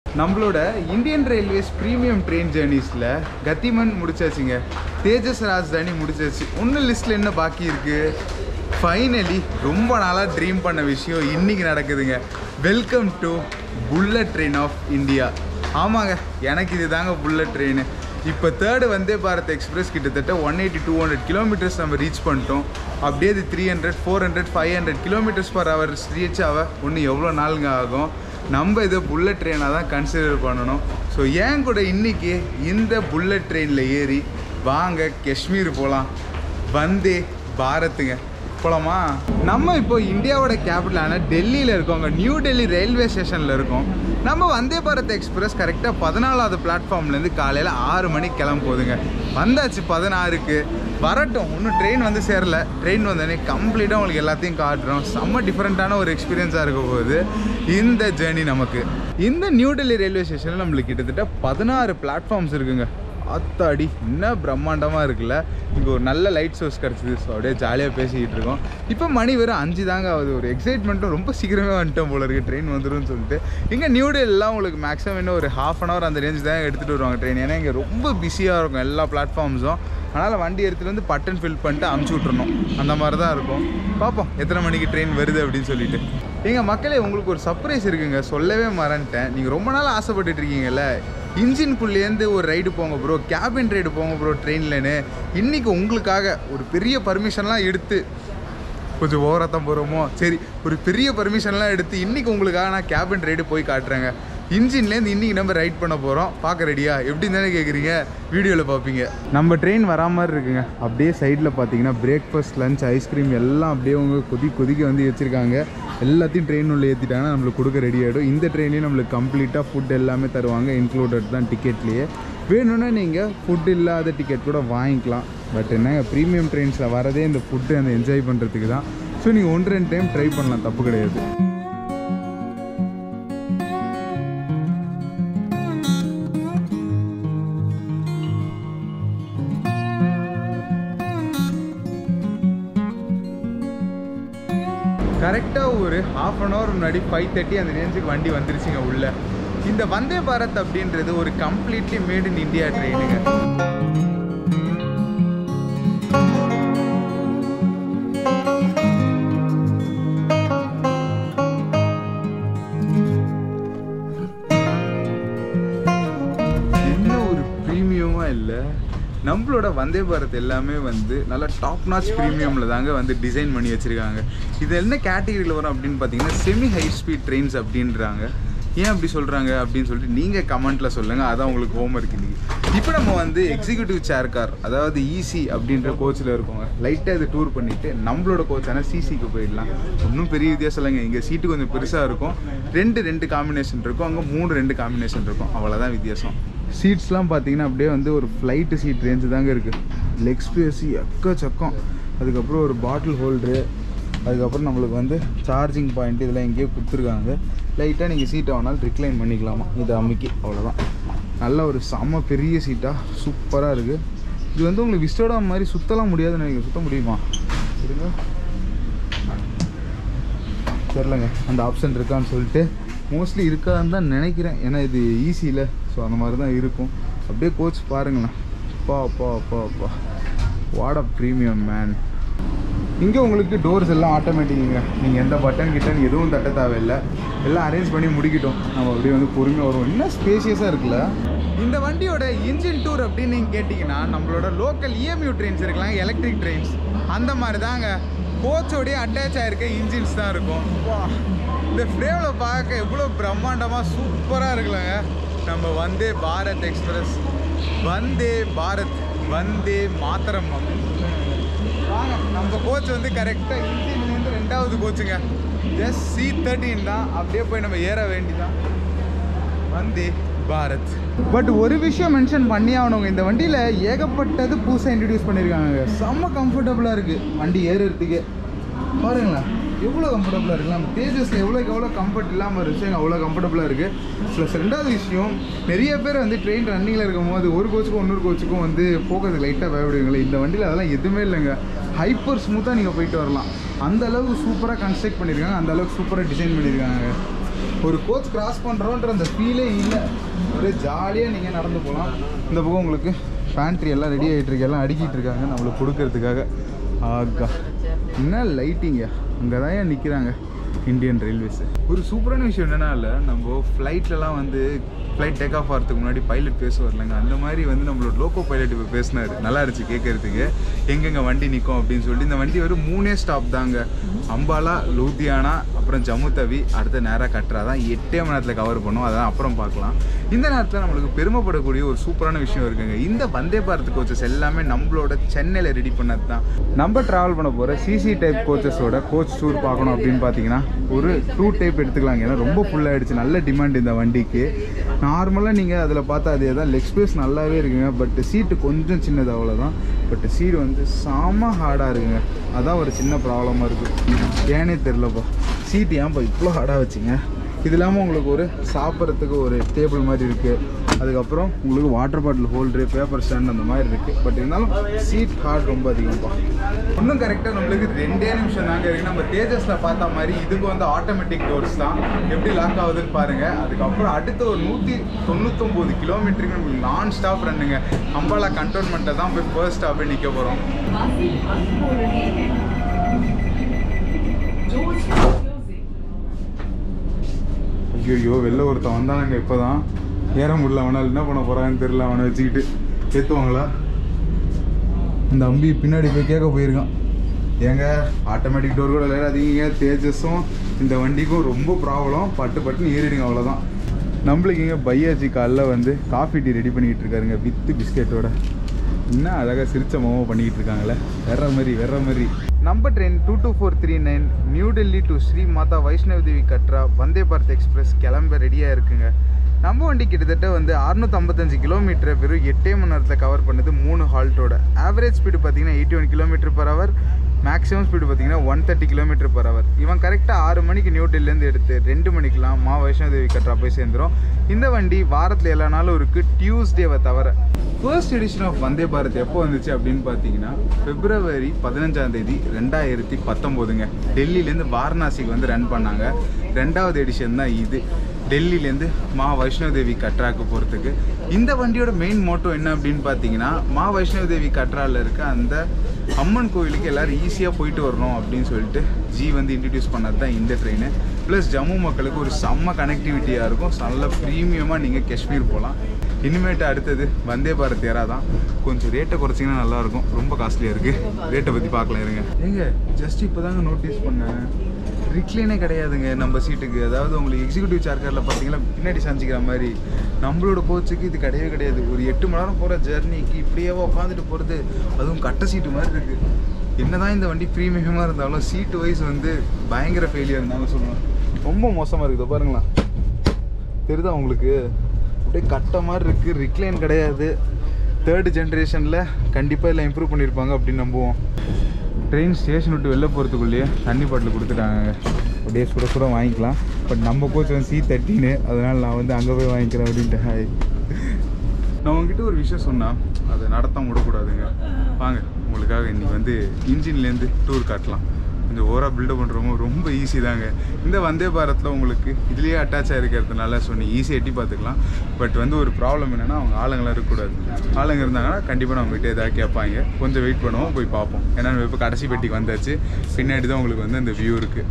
நம்மளோட Indian railways premium train ஜேர்னிஸில் கத்திமன் முடிச்சாச்சுங்க தேஜஸ் ராஜ்தானி முடிச்சாச்சு இன்னும் லிஸ்ட்டில் என்ன பாக்கி இருக்குது ஃபைனலி ரொம்ப நாளாக ட்ரீம் பண்ண விஷயம் இன்னைக்கு நடக்குதுங்க welcome to bullet train of India ஆமாங்க எனக்கு இது தாங்க புல்லட் ட்ரெயின் இப்போ தேர்டு வந்தே பாரத் எக்ஸ்பிரஸ் கிட்டத்தட்ட one eighty two hundred kilometres நம்ம ரீச் பண்ணிட்டோம் அப்படியே இது three hundred four hundred five hundred kilometres per hours reach ஆக இன்னும் எவ்வளோ நாளுங்க ஆகும் நம்ம இதை புல்லட் ட்ரெயினாக தான் கன்சிடர் பண்ணணும் ஸோ ஏன் கூட இன்னைக்கு இந்த புல்லட் ட்ரெயினில் ஏறி வாங்க காஷ்மீர் போகலாம் வந்தே பாரத்துங்க போலாமா நம்ம இப்போ இந்தியாவோட கேபிட்டலான டெல்லியில் இருக்கோங்க நியூ டெல்லி ரயில்வே ஸ்டேஷனில் இருக்கோம் நம்ம வந்தே பாரத் எக்ஸ்பிரஸ் கரெக்டாக பதினாலாவது பிளாட்ஃபார்ம்லேருந்து காலையில் ஆறு மணிக்கு கிளம்ப போகுதுங்க வந்தாச்சு பதினாறுக்கு வரட்டும் இன்னும் ட்ரெயின் வந்து சேரல ட்ரெயின் வந்தோடனே கம்ப்ளீட்டாக உங்களுக்கு எல்லாத்தையும் காட்டுறோம் செம்ம டிஃப்ரெண்ட்டான ஒரு எக்ஸ்பீரியன்ஸாக இருக்க போகுது இந்த ஜேர்னி நமக்கு இந்த நியூ டெல்லி ரயில்வே ஸ்டேஷனில் நம்மளுக்கு கிட்டத்தட்ட பதினாறு பிளாட்ஃபார்ம்ஸ் இருக்குங்க அத்தாடி என்ன பிரம்மாண்டமாக இருக்குல்ல இங்கே ஒரு நல்ல லைட் சோர்ஸ் கிடச்சிது ஸோ அப்படியே ஜாலியாக பேசிக்கிட்டு இருக்கோம் இப்போ மணி வெறும் அஞ்சு தாங்க ஆகுது ஒரு எக்ஸைட்மெண்ட்டும் ரொம்ப சீக்கிரமே வந்துட்டோம் போல இருக்குது ட்ரெயின் வந்துரும்னு சொல்லிட்டு இங்கே நியூ டெல்லாம் உங்களுக்கு மேக்ஸிமம் இன்னும் ஒரு ஹாஃப் அன் ஹவர் அந்த ரேஞ்ச் தான் எடுத்துகிட்டு வருவாங்க ட்ரெயின் ஏன்னா இங்கே ரொம்ப பிஸியாக இருக்கும் எல்லா பிளாட்ஃபார்ம்ஸும் அதனால் வண்டி எடுத்துகிட்டு வந்து பட்டன் ஃபில் பண்ணிட்டு அமுச்சு விட்றணும் அந்த மாதிரி தான் இருக்கும் பார்ப்போம் எத்தனை மணிக்கு ட்ரெயின் வருது அப்படின்னு சொல்லிட்டு எங்கள் மக்களே உங்களுக்கு ஒரு சர்ப்ரைஸ் இருக்குங்க சொல்லவே மறந்துட்டேன் நீங்கள் ரொம்ப நாள் ஆசைப்பட்டுட்டு இருக்கீங்கல்ல இன்ஜின்குள்ளேருந்து ஒரு ரைடு போங்க ப்ரோ கேபின் ரைடு போங்க ப்ரோ ட்ரெயின்லன்னு இன்றைக்கி உங்களுக்காக ஒரு பெரிய பர்மிஷன்லாம் எடுத்து கொஞ்சம் ஓவராக தான் போகிறோமோ சரி ஒரு பெரிய பர்மிஷன்லாம் எடுத்து இன்றைக்கி உங்களுக்காக நான் கேபின் ரைடு போய் காட்டுறேங்க இன்ஜின்லேருந்து இன்றைக்கி நம்ம ரைட் பண்ண போகிறோம் பார்க்க ரெடியா எப்படின்னு தானே கேட்குறீங்க வீடியோவில் பார்ப்பீங்க நம்ம ட்ரெயின் வரா மாதிரி இருக்குங்க அப்படியே சைடில் பார்த்தீங்கன்னா பிரேக்ஃபாஸ்ட் லஞ்ச் ஐஸ்கிரீம் எல்லாம் அப்படியே அவங்க கொதி கொதிக்க வந்து வச்சுருக்காங்க எல்லாத்தையும் ட்ரெயின் உள்ள ஏற்றிட்டாங்கன்னா நம்மளுக்கு கொடுக்க ரெடி ஆகிடும் இந்த ட்ரெயின்லேயும் நம்மளுக்கு கம்ப்ளீட்டாக ஃபுட் எல்லாமே தருவாங்க இன்க்ளூடட் தான் டிக்கெட்லேயே வேணும்னா நீங்கள் ஃபுட் இல்லாத டிக்கெட் கூட வாங்கிக்கலாம் பட் என்னங்க ப்ரீமியம் ட்ரெயின்ஸில் வரதே இந்த ஃபுட்டு அந்த என்ஜாய் பண்ணுறதுக்கு தான் ஸோ நீங்கள் ஒன்று ரெண்டு டைம் ட்ரை பண்ணலாம் தப்பு கிடையாது கரெக்டாக ஒரு ஹாஃப் அன் ஹவர் முன்னாடி ஃபைவ் தேர்ட்டி அந்த ரேஞ்சுக்கு வண்டி வந்துருச்சுங்க உள்ள இந்த வந்தே பாரத் அப்படின்றது ஒரு கம்ப்ளீட்லி மேட் இன் இந்தியா ட்ரெயினுங்க என்ன ஒரு ப்ரீமியமாக இல்லை நம்மளோட வந்தே பாரத் எல்லாமே வந்து நல்லா டாப் நாச் ப்ரீமியமில் தாங்க வந்து டிசைன் பண்ணி வச்சுருக்காங்க இது என்ன கேட்டகரியில் வரும் அப்படின்னு பார்த்தீங்கன்னா செமி ஹை ஸ்பீட் ட்ரெயின்ஸ் அப்படின்றாங்க ஏன் அப்படி சொல்கிறாங்க அப்படின்னு சொல்லிட்டு நீங்கள் கமெண்ட்டில் சொல்லுங்கள் அதான் உங்களுக்கு ஹோம் இருக்கு இன்றைக்கி இப்போ நம்ம வந்து எக்ஸிக்யூட்டிவ் சேர் கார் அதாவது ஈசி அப்படின்ற கோச்சில் இருக்கோங்க லைட்டாக இது டூர் பண்ணிவிட்டு நம்மளோட கோச்சான சிசிக்கு போயிடலாம் ஒன்றும் பெரிய வித்தியாசம் இல்லைங்க இங்கே சீட்டு கொஞ்சம் பெருசாக இருக்கும் ரெண்டு ரெண்டு காம்பினேஷன் இருக்கும் அங்கே மூணு ரெண்டு காம்பினேஷன் இருக்கும் அவ்வளோதான் வித்தியாசம் சீட்ஸ்லாம் பார்த்தீங்கன்னா அப்படியே வந்து ஒரு ஃப்ளைட்டு சீட் ரேஞ்சு தாங்க இருக்குது லெக் ஸ்பேஸ் எக்கச்சக்கம் அதுக்கப்புறம் ஒரு பாட்டில் ஹோல்டரு அதுக்கப்புறம் நம்மளுக்கு வந்து சார்ஜிங் பாயிண்ட் இதெல்லாம் எங்கேயோ கொடுத்துருக்காங்க லைட்டாக நீங்கள் சீட்டை வேணாலும் ரிக்ளைன் பண்ணிக்கலாமா இது அமுக்கி அவ்வளோதான் நல்ல ஒரு செம்ம பெரிய சீட்டாக சூப்பராக இருக்குது இது வந்து உங்களுக்கு விஸ்டோடா மாதிரி சுத்தலாம் முடியாதுன்னு நினைக்கிறேன் சுத்த முடியுமா இருங்க தெரிலங்க அந்த ஆப்ஷன் இருக்கான்னு சொல்லிட்டு மோஸ்ட்லி இருக்காதுன்னு தான் நினைக்கிறேன் ஏன்னா இது ஈஸியில் ஸோ அந்த மாதிரி தான் இருக்கும் அப்படியே கோச் பாருங்களேன் அப்பா அப்பா அப்பா அப்பா வாட் அ ப்ரீமியம் மேன் இங்கே உங்களுக்கு டோர்ஸ் எல்லாம் ஆட்டோமேட்டிக்குங்க நீங்கள் எந்த பட்டன் கிட்டன் எதுவும் தட்ட தேவையில்லை எல்லாம் அரேஞ்ச் பண்ணி முடிக்கிட்டோம் நம்ம அப்படியே வந்து பொறுமையாக வருவோம் இன்னும் ஸ்பேசியஸாக இருக்குல்ல இந்த வண்டியோட இன்ஜின் டூர் அப்படின்னு நீங்கள் கேட்டிங்கன்னா நம்மளோட லோக்கல் இஎம்யூ ட்ரெயின்ஸ் இருக்கலாம் எலக்ட்ரிக் ட்ரெயின்ஸ் அந்த மாதிரி தாங்க கோச்சோடைய அட்டாச் ஆகிருக்க இன்ஜின்ஸ் தான் இருக்கும் வா இந்த ஃப்ரேமில் பார்க்க எவ்வளோ பிரம்மாண்டமாக சூப்பராக இருக்குல்லங்க நம்ம வந்தே பாரத் எக்ஸ்பிரஸ் வந்தே பாரத் வந்தே மாத்திரம் அப்படின்னு சொல்லுவாங்க வாங்க நம்ம கோச் வந்து கரெக்டாக இன்ஜின்லேருந்து ரெண்டாவது கோச்சுங்க ஜஸ்ட் சி தேர்ட்டின் தான் அப்படியே போய் நம்ம ஏற வேண்டிதான் வந்தே பாரத் பட் ஒரு விஷயம் மென்ஷன் பண்ணி ஆகணுங்க இந்த வண்டியில் ஏகப்பட்டது புதுசாக இன்ட்ரடியூஸ் பண்ணியிருக்காங்க செம்ம கம்ஃபர்டபுளாக இருக்குது வண்டி ஏறுறதுக்கு பாருங்களேன் எவ்வளோ கம்ஃபர்டபுளாக இருக்குது நம்ம தேஜஸில் எவ்வளோக்கு எவ்வளோ கம்ஃபர்ட் இல்லாமல் இருந்துச்சு அவ்வளோ கம்ஃபர்டபுளாக இருக்குது ப்ளஸ் ரெண்டாவது விஷயம் நிறைய பேர் வந்து ட்ரெயின் ரன்னிங்கில் இருக்கும் போது ஒரு கோச்சுக்கும் இன்னொரு கோச்சுக்கும் வந்து போகிறது லைட்டாக பயப்படுவீங்களே இந்த வண்டியில் அதெல்லாம் எதுவுமே இல்லைங்க ஹைப்பர் ஸ்மூத்தாக நீங்கள் போயிட்டு வரலாம் அந்த அளவுக்கு சூப்பராக கன்ஸ்ட்ரக்ட் பண்ணியிருக்காங்க அந்த அளவுக்கு சூப்பராக டிசைன் பண்ணியிருக்காங்க ஒரு கோச் கிராஸ் பண்ணுறோன்ற அந்த ஃபீலே இல்லை ஒரே ஜாலியாக நீங்கள் நடந்து போகலாம் இந்த பக்கம் உங்களுக்கு பேண்ட்ரி எல்லாம் ரெடி ஆகிட்டு இருக்கு எல்லாம் அடுக்கிட்டு இருக்காங்க நம்மளுக்கு கொடுக்கறதுக்காக ஆகா என்ன லைட்டிங்க அங்கே தான் ஏன் நிற்கிறாங்க இந்தியன் ரயில்வேஸ் ஒரு சூப்பரான விஷயம் என்னன்னா இல்லை நம்ம ஃப்ளைட்லலாம் வந்து ஃப்ளைட் டேக் ஆஃப் ஆகிறதுக்கு முன்னாடி பைலட் பேச வரலங்க அந்த மாதிரி வந்து நம்மளோட லோக்கோ பைலட் இப்போ பேசினார் நல்லா இருந்துச்சு கேட்கறதுக்கு எங்கெங்க வண்டி நிற்கும் அப்படின்னு சொல்லிட்டு இந்த வண்டி வரும் மூணே ஸ்டாப் தாங்க அம்பாலா லூதியானா அப்புறம் ஜம்மு தவி அடுத்த நேராக கட்டுறா தான் எட்டே மணி நேரத்தில் கவர் பண்ணும் அதான் அப்புறம் பார்க்கலாம் இந்த நேரத்தில் நம்மளுக்கு பெருமைப்படக்கூடிய ஒரு சூப்பரான விஷயம் இருக்குங்க இந்த வந்தே பாரத் கோச்சஸ் எல்லாமே நம்மளோட சென்னையில் ரெடி பண்ணது தான் நம்ம ட்ராவல் பண்ண போகிற சிசி டைப் கோச்சஸோட கோச் டூர் பார்க்கணும் அப்படின்னு பார்த்தீங்கன்னா ஒரு டூ டைப் எடுத்துக்கலாங்க ஏன்னா ரொம்ப ஃபுல்லாகிடுச்சு நல்ல டிமாண்ட் இந்த வண்டிக்கு நார்மலாக நீங்கள் அதில் பார்த்தா அதே தான் லெக் ஸ்பேஸ் நல்லாவே இருக்குங்க பட் சீட்டு கொஞ்சம் சின்னது அவ்வளோதான் பட் சீட் வந்து செம ஹார்டாக இருக்குங்க அதான் ஒரு சின்ன ப்ராப்ளமாக இருக்குது ஏனே தெரிலப்பா சீட் ஏன்ப்பா இவ்வளோ ஹார்டாக வச்சுங்க இது இல்லாமல் உங்களுக்கு ஒரு சாப்பிட்றதுக்கு ஒரு டேபிள் மாதிரி இருக்குது அதுக்கப்புறம் உங்களுக்கு water bottle holder paper stand அந்த மாதிரி இருக்குது பட் இருந்தாலும் சீட் ஹார்ட் ரொம்ப அதிகம்ப்பா இன்னும் கரெக்டாக நம்மளுக்கு ரெண்டே நிமிஷம் தாங்க இருக்குது நம்ம தேஜஸில் பார்த்த மாதிரி இதுக்கு வந்து ஆட்டோமேட்டிக் டோர்ஸ் தான் எப்படி லாக் ஆகுதுன்னு பாருங்கள் அதுக்கப்புறம் அடுத்த ஒரு நூற்றி தொண்ணூத்தொம்பது கிலோமீட்டருக்கு நம்மளுக்கு நான் ஸ்டாப் ரன்னுங்க அம்பாலா கண்டோன்மெண்ட்டை தான் போய் ஃபர்ஸ்ட் ஸ்டாப்பே நிற்க போகிறோம் Passing bus for again. Doors closing. ஐயோ வெளில ஒருத்தன் வந்தானுங்க இப்போ தான் ஏற முடியல அவனால் என்ன பண்ண போகிறான்னு தெரியல அவனை வச்சுக்கிட்டு ஏற்றுவாங்களா இந்த அம்பி பின்னாடி போய் கேட்க போயிருக்கான் ஏங்க ஆட்டோமேட்டிக் டோர் கூட விளையாடாதீங்க தேஜஸும் இந்த வண்டிக்கும் ரொம்ப ப்ராப்ளம் பட்டு பட்டுன்னு ஏறிடுங்க அவ்வளோதான் நம்மளுக்கு இங்கே பையாச்சி காலில் வந்து காஃபி டீ ரெடி பண்ணிக்கிட்டு இருக்காருங்க வித்து பிஸ்கெட்டோட என்ன அழகாக சிரிச்ச மாமா பண்ணிக்கிட்டு இருக்காங்களே வேற மாதிரி வேற மாதிரி நம்ம train two two four three nine New Delhi to Shri Mata Vaishno Devi Katra Vande Bharat express கிளம்ப ரெடியாக இருக்குங்க நம்ம வண்டி கிட்டத்தட்ட வந்து 655 கிலோமீட்டர் வெறும் எட்டே மணி நேரத்தில் கவர் பண்ணுது மூணு ஹால்ட்டோட ஆவரேஜ் ஸ்பீடு பார்த்தீங்கன்னா eighty one kilometre per hour maximum speed பார்த்தீங்கன்னா one thirty kilometre per hour இவன் கரெக்டாக ஆறு மணிக்கு நியூ டெல்லிலேருந்து எடுத்து ரெண்டு மணிக்கெலாம் மா வைஷ்ணவ தேவி கட்ரா போய் சேர்ந்துரும் இந்த வண்டி வாரத்தில் எல்லா நாளும் இருக்குது டியூஸ்டேவை தவிர first edition of Vande Bharat எப்போ வந்துச்சு அப்படின்னு பார்த்தீங்கன்னா பிப்ரவரி பதினஞ்சாம் தேதி ரெண்டாயிரத்தி பத்தொம்போதுங்க டெல்லியிலேருந்து வாரணாசிக்கு வந்து ரன் பண்ணாங்க ரெண்டாவது எடிஷன் தான் இது டெல்லியிலேருந்து மா வைஷ்ணவ தேவி கட்ராக்கு போகிறதுக்கு இந்த வண்டியோட மெயின் மோட்டோ என்ன அப்படின்னு பார்த்தீங்கன்னா மா வைஷ்ணவ தேவி கட்ராவில் இருக்க அந்த அம்மன் கோயிலுக்கு எல்லாரும் ஈஸியாக போயிட்டு வரணும் அப்படின்னு சொல்லிட்டு ஜி வந்து இன்ட்ரடியூஸ் பண்ணது தான் இந்த ட்ரெயின் ப்ளஸ் ஜம்மு மக்களுக்கு ஒரு செம்ம கனெக்டிவிட்டியாக இருக்கும் நல்ல ப்ரீமியமாக நீங்கள் காஷ்மீர் போகலாம் இனிமேட்டு அடுத்தது வந்தே பாரத் ஏரா தான் கொஞ்சம் ரேட்டை குறைச்சிங்கன்னா நல்லாயிருக்கும் ரொம்ப காஸ்ட்லியாக இருக்குது ரேட்டை பற்றி பார்க்கலாம் இருங்க ஏங்க ஜஸ்ட் இப்போ தாங்க நோட்டீஸ் பண்ணேன் ரிக்ளைனே கிடையாதுங்க நம்ம சீட்டுக்கு அதாவது உங்களுக்கு எக்ஸிக்யூட்டிவ் சார்ஜரில் பார்த்தீங்கன்னா பின்னாடி சாஞ்சிக்கிற மாதிரி நம்மளோட கோச்சுக்கு இது கிடையவே கிடையாது ஒரு எட்டு மணி நேரம் போகிற ஜெர்னிக்கு இப்படியே உட்காந்துட்டு போகிறது அதுவும் கட்ட சீட்டு மாதிரி இருக்குது என்னதான் இந்த வண்டி ப்ரீமியமாக இருந்தாலும் சீட்டு வைஸ் வந்து பயங்கர ஃபெயிலியர் இருந்தாலும் சொல்லுவேன் ரொம்ப மோசமாக இருக்குது பாருங்களேன் தெரியுதா உங்களுக்கு அப்படியே கட்ட மாதிரி இருக்குது ரிக்ளைன் கிடையாது தேர்டு ஜென்ரேஷனில் கண்டிப்பாக எல்லாம் இம்ப்ரூவ் பண்ணியிருப்பாங்க அப்படின்னு நம்புவோம் ட்ரெயின் ஸ்டேஷன் விட்டு வெளில போகிறதுக்குள்ளேயே தண்ணி பாட்டில் கொடுத்துட்டாங்க அப்படியே சுட சுட வாங்கிக்கலாம் பட் நம்ம கோச் வந்து சி தேர்ட்டின்னு அதனால் நான் வந்து அங்கே போய் வாங்கிக்கிறேன் அப்படின்ட்டு ஹாய் நான் உங்ககிட்ட ஒரு விஷயம் சொன்னால் அதை நடத்த விடக்கூடாதுங்க வாங்க உங்களுக்காக இன்னைக்கு வந்து இன்ஜின்லேருந்து டூர் காட்டலாம் கொஞ்சம் ஓவராக பில்டப் பண்ணுறவங்க ரொம்ப ஈஸி தாங்க இந்த வந்தே பாரத்தில் உங்களுக்கு இதுலேயே அட்டாச் ஆகிருக்கிறதுனால ஸோ நீ ஈஸியாக எட்டி பார்த்துக்கலாம் பட் வந்து ஒரு ப்ராப்ளம் என்னென்னா அவங்க ஆளுங்களாம் இருக்கக்கூடாது ஆளுங்க இருந்தாங்கன்னா கண்டிப்பாக நம்ம கிட்டே ஏதாவது கேட்பாங்க கொஞ்சம் வெயிட் பண்ணுவோம் போய் பார்ப்போம் ஏன்னா நம்ம இப்போ கடைசி பெட்டிக்கு வந்தாச்சு பின்னாடி தான் உங்களுக்கு வந்து அந்த வியூ இருக்குது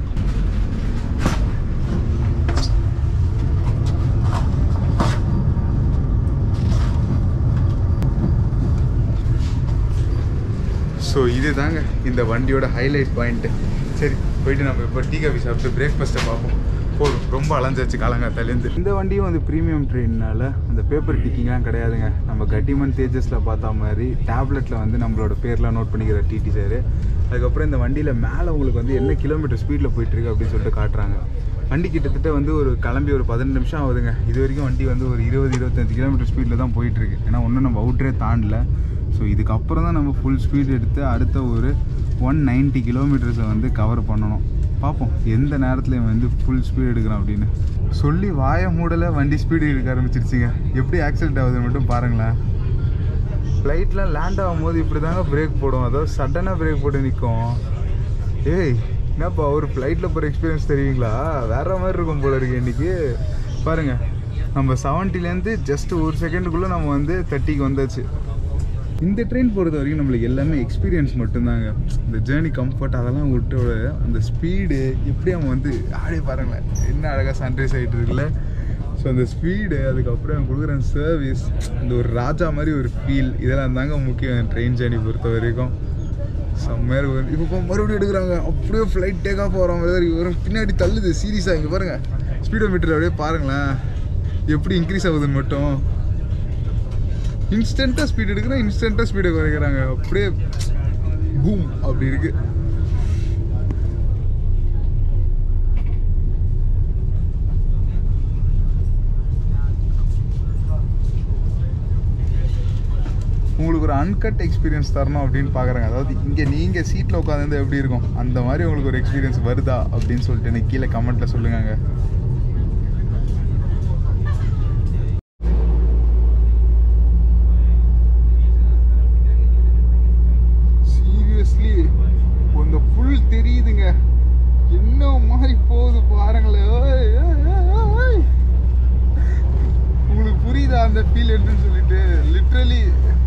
ஸோ இது தாங்க இந்த வண்டியோட ஹைலைட் பாயிண்ட்டு சரி போயிட்டு நம்ம இப்போ டீ காஃபி சாப்பிட்டு பிரேக்ஃபாஸ்ட்டை பார்ப்போம் போதும் ரொம்ப அலைஞ்சாச்சு காலங்காத்தாலேருந்து இந்த வண்டியும் வந்து ப்ரீமியம் ட்ரெயின்னால அந்த பேப்பர் டிக்கிங்லாம் கிடையாதுங்க நம்ம கட்டிமன் தேஜஸில் பார்த்தா மாதிரி டேப்லெட்டில் வந்து நம்மளோட பேர்லாம் நோட் பண்ணிக்கிற டிடி சார் அதுக்கப்புறம் இந்த வண்டியில் மேலே உங்களுக்கு வந்து என்ன கிலோமீட்டர் ஸ்பீடில் போயிட்டுருக்கு அப்படின்னு சொல்லிட்டு காட்டுறாங்க வண்டி கிட்டத்தட்ட வந்து ஒரு கிளம்பி ஒரு பதினெண்டு நிமிஷம் ஆகுதுங்க இது வரைக்கும் வண்டி வந்து ஒரு இருபது இருபத்தஞ்சு கிலோமீட்டர் ஸ்பீடில் தான் போயிட்டுருக்கு ஏன்னா ஒன்றும் நம்ம அவுட்ரே தாண்டல ஸோ இதுக்கப்புறம் தான் நம்ம ஃபுல் ஸ்பீட் எடுத்து அடுத்த ஒரு ஒன் நைன்ட்டி கிலோமீட்டர்ஸை வந்து கவர் பண்ணணும் பார்ப்போம் எந்த நேரத்தில் வந்து ஃபுல் ஸ்பீட் எடுக்கிறான் அப்படின்னு சொல்லி வாய மூடலை வண்டி ஸ்பீடு எடுக்க ஆரம்பிச்சிருச்சுங்க எப்படி ஆக்சிடென்ட் ஆகுதுன்னு மட்டும் பாருங்களேன் ஃப்ளைட்லாம் லேண்ட் ஆகும்போது இப்படி தாங்க பிரேக் போடும் அதாவது சடனாக பிரேக் போட்டு நிற்கும் ஏய் என்னப்பா ஒரு ஃப்ளைட்டில் போகிற எக்ஸ்பீரியன்ஸ் தெரியுங்களா வேற மாதிரி இருக்கும் போல இருக்கு இன்னைக்கு பாருங்க நம்ம செவன்ட்டிலேருந்து ஜஸ்ட் ஒரு செகண்டுக்குள்ளே நம்ம வந்து தேர்ட்டிக்கு வந்தாச்சு இந்த ட்ரெயின் பொறுத்த வரைக்கும் நம்மளுக்கு எல்லாமே எக்ஸ்பீரியன்ஸ் மட்டும்தாங்க இந்த ஜேர்னி கம்ஃபர்ட் அதெல்லாம் விட்டோட அந்த ஸ்பீடு எப்படி அவன் வந்து ஆடி பாருங்களேன் என்ன அழகாக சன்ரைஸ் ஆகிட்டு இருக்குல்ல ஸோ அந்த ஸ்பீடு அதுக்கப்புறம் அவன் கொடுக்குற சர்வீஸ் இந்த ஒரு ராஜா மாதிரி ஒரு ஃபீல் இதெல்லாம் தாங்க முக்கியம் ட்ரெயின் ஜேர்னி பொறுத்த வரைக்கும் செம்மையாக இருக்கும் இப்போ இப்போ மறுபடியும் எடுக்கிறாங்க அப்படியே ஃப்ளைட் டேக் ஆஃப் ஆகிற மாதிரி வரும் பின்னாடி தள்ளுது சீரியஸாக இங்கே பாருங்கள் ஸ்பீடோ மீட்டர் அப்படியே பாருங்களேன் எப்படி இன்க்ரீஸ் ஆகுதுன்னு மட்டும் இன்ஸ்டண்ட்டாக ஸ்பீட் எடுக்கிறேன் இன்ஸ்டண்ட்டாக ஸ்பீடை குறைக்கிறாங்க அப்படியே பூம் அப்படி இருக்கு உங்களுக்கு ஒரு அன்கட் எக்ஸ்பீரியன்ஸ் தரணும் அப்படின்னு பார்க்குறாங்க அதாவது இங்கே நீங்கள் சீட்டில் உட்காந்து எப்படி இருக்கும் அந்த மாதிரி உங்களுக்கு ஒரு எக்ஸ்பீரியன்ஸ் வருதா அப்படின்னு சொல்லிட்டு எனக்கு கீழே கமெண்ட்டில் சொல்லுங்க சீரியஸ்லி அந்த புல் தெரியுதுங்க என்ன மாதிரி போகுது பாருங்களேன் ஓய், ஓய், ஓய், ஓய். உங்களுக்கு புரியுதா அந்த ஃபீல் என்னன்னு சொல்லிட்டு லிட்ரலி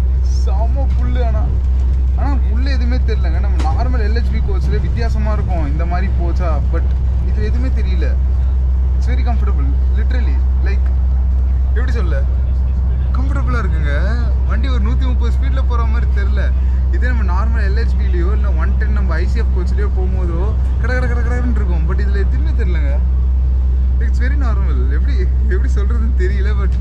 செம புல்லு ஆனால் ஆனால் புல்லு எதுவுமே தெரியலங்க நம்ம நார்மல் எல்ஹெச்பி கோச்சில் வித்தியாசமாக இருக்கும் இந்த மாதிரி போச்சா பட் இது எதுவுமே தெரியல it's very comfortable literally like எப்படி சொல்ல கம்ஃபர்டபுளாக இருக்குங்க வண்டி ஒரு நூற்றி முப்பது ஸ்பீடில் போகிற மாதிரி தெரில இதே நம்ம நார்மல் எல்ஹெச்பிலையோ இல்லை ஒன் டென் நம்ம ஐசிஎஃப் கோச்லேயோ போகும்போதோ கட கட கட கடன்னு இருக்கும் பட் இதில் எதுவுமே தெரிலங்க இட்ஸ் வெரி நார்மல் எப்படி எப்படி சொல்கிறதுன்னு தெரியல பட்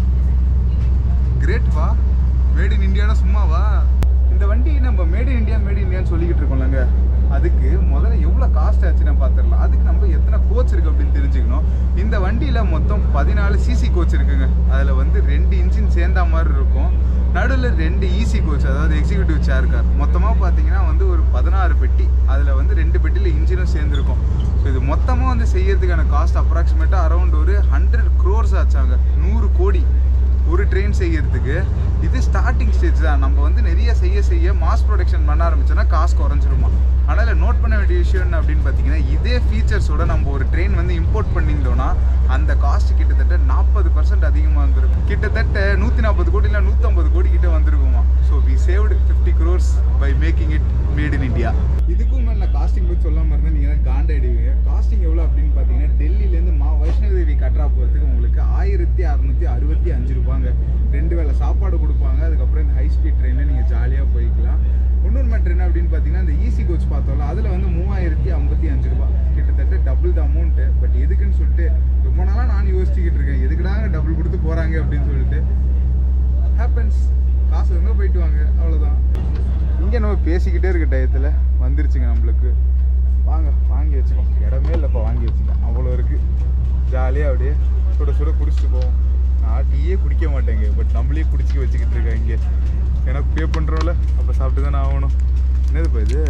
கிரேட் வா மேட் இன் இந்தியானா சும்மாவா இந்த வண்டி நம்ம made in India made in இந்தியான்னு சொல்லிக்கிட்டு இருக்கோம்லங்க அதுக்கு முதல்ல எவ்வளோ காஸ்ட் ஆச்சுன்னு பார்த்துடலாம் அதுக்கு நம்ம எத்தனை கோச் இருக்குது அப்படின்னு தெரிஞ்சுக்கணும் இந்த வண்டியில் மொத்தம் பதினாலு சிசி கோச் இருக்குங்க அதில் வந்து ரெண்டு இன்ஜின் சேர்ந்தா மாதிரி இருக்கும் நடுவில் ரெண்டு ஈசி கோச் அதாவது எக்ஸிக்யூட்டிவ் சேர் கார் மொத்தமாக பார்த்தீங்கன்னா வந்து ஒரு பதினாறு பெட்டி அதில் வந்து ரெண்டு பெட்டியில் இன்ஜினும் சேர்ந்துருக்கும் ஸோ இது மொத்தமாக வந்து செய்யறதுக்கான காஸ்ட் அப்ராக்சிமேட்டாக அரௌண்ட் ஒரு ஹண்ட்ரட் க்ரோர்ஸ் ஆச்சாங்க நூறு கோடி ஒரு ட்ரெயின் செய்யறதுக்கு இது ஸ்டார்டிங் ஸ்டேஜ் தான் நம்ம வந்து நிறைய செய்ய செய்ய மாஸ் ப்ரொடக்ஷன் பண்ண ஆரம்பிச்சோன்னா காசு குறைஞ்சிருமா அதனால் நோட் பண்ண வேண்டிய விஷயம் என்ன அப்படின்னு பார்த்தீங்கன்னா இதே ஃபீச்சர்ஸோட நம்ம ஒரு ட்ரெயின் வந்து இம்போர்ட் பண்ணியிருந்தோம்னா அந்த காஸ்ட் கிட்டத்தட்ட நாற்பது பர்சன்ட் அதிகமாக வந்திருக்கும் கிட்டத்தட்ட நூற்றி நாற்பது கோடி இல்லை நூற்றம்பது கோடி கிட்ட வந்திருக்குமா so we saved fifty crores by making it made in India இதுக்கும் மேலே நான் காஸ்டிங் பற்றி சொல்லாமல் இருந்தால் நீங்கள் காண்டாயிடுவீங்க காஸ்டிங் எவ்வளோ அப்படின்னு பார்த்தீங்கன்னா டெல்லியிலேருந்து மா வைஷ்ணவதேவி கட்ரா போகிறதுக்கு உங்களுக்கு ஆயிரத்தி அறநூற்றி அறுபத்தி அஞ்சு ரூபாங்க ரெண்டு வேளை சாப்பாடு கொடுப்பாங்க அதுக்கப்புறம் இந்த ஹை ஸ்பீட் ட்ரெயினில் நீங்கள் ஜாலியாக போய்க்கலாம் இன்னொரு மேட்ரு என்ன அப்படின்னு பார்த்தீங்கன்னா இந்த ஈசி கோச் பார்த்தோம்ல அதில் வந்து மூவாயிரத்தி ஐம்பத்தி அஞ்சு ரூபா கிட்டத்தட்ட டபுள் த அமௌண்ட்டு பட் எதுக்குன்னு சொல்லிட்டு ரொம்ப நாளாக நான் யோசிச்சுக்கிட்டு இருக்கேன் எதுக்குடாங்க டபுள் கொடுத்து போகிறாங்க அப்படின்னு சொல்லிட்டு ஹேப்பன்ஸ் காசு இருந்தால் போயிட்டு வாங்க அவ்வளோதான் இங்கே நம்ம பேசிக்கிட்டே இருக்க டயத்தில் வந்துருச்சுங்க நம்மளுக்கு வாங்க வாங்கி வச்சுக்கோ இடமே இல்லைப்பா வாங்கி வச்சுட்டேன் அவ்வளோ இருக்குது ஜாலியாக அப்படியே சுட சுட குடிச்சிட்டு போவோம் நான் டீயே குடிக்க மாட்டேங்க பட் நம்மளே குடிச்சிக்க வச்சுக்கிட்டு இருக்கேன் இங்கே எனக்கு பே பண்ணுறோம்ல அப்போ சாப்பிட்டு தானே ஆகணும் என்னதுப்பா இது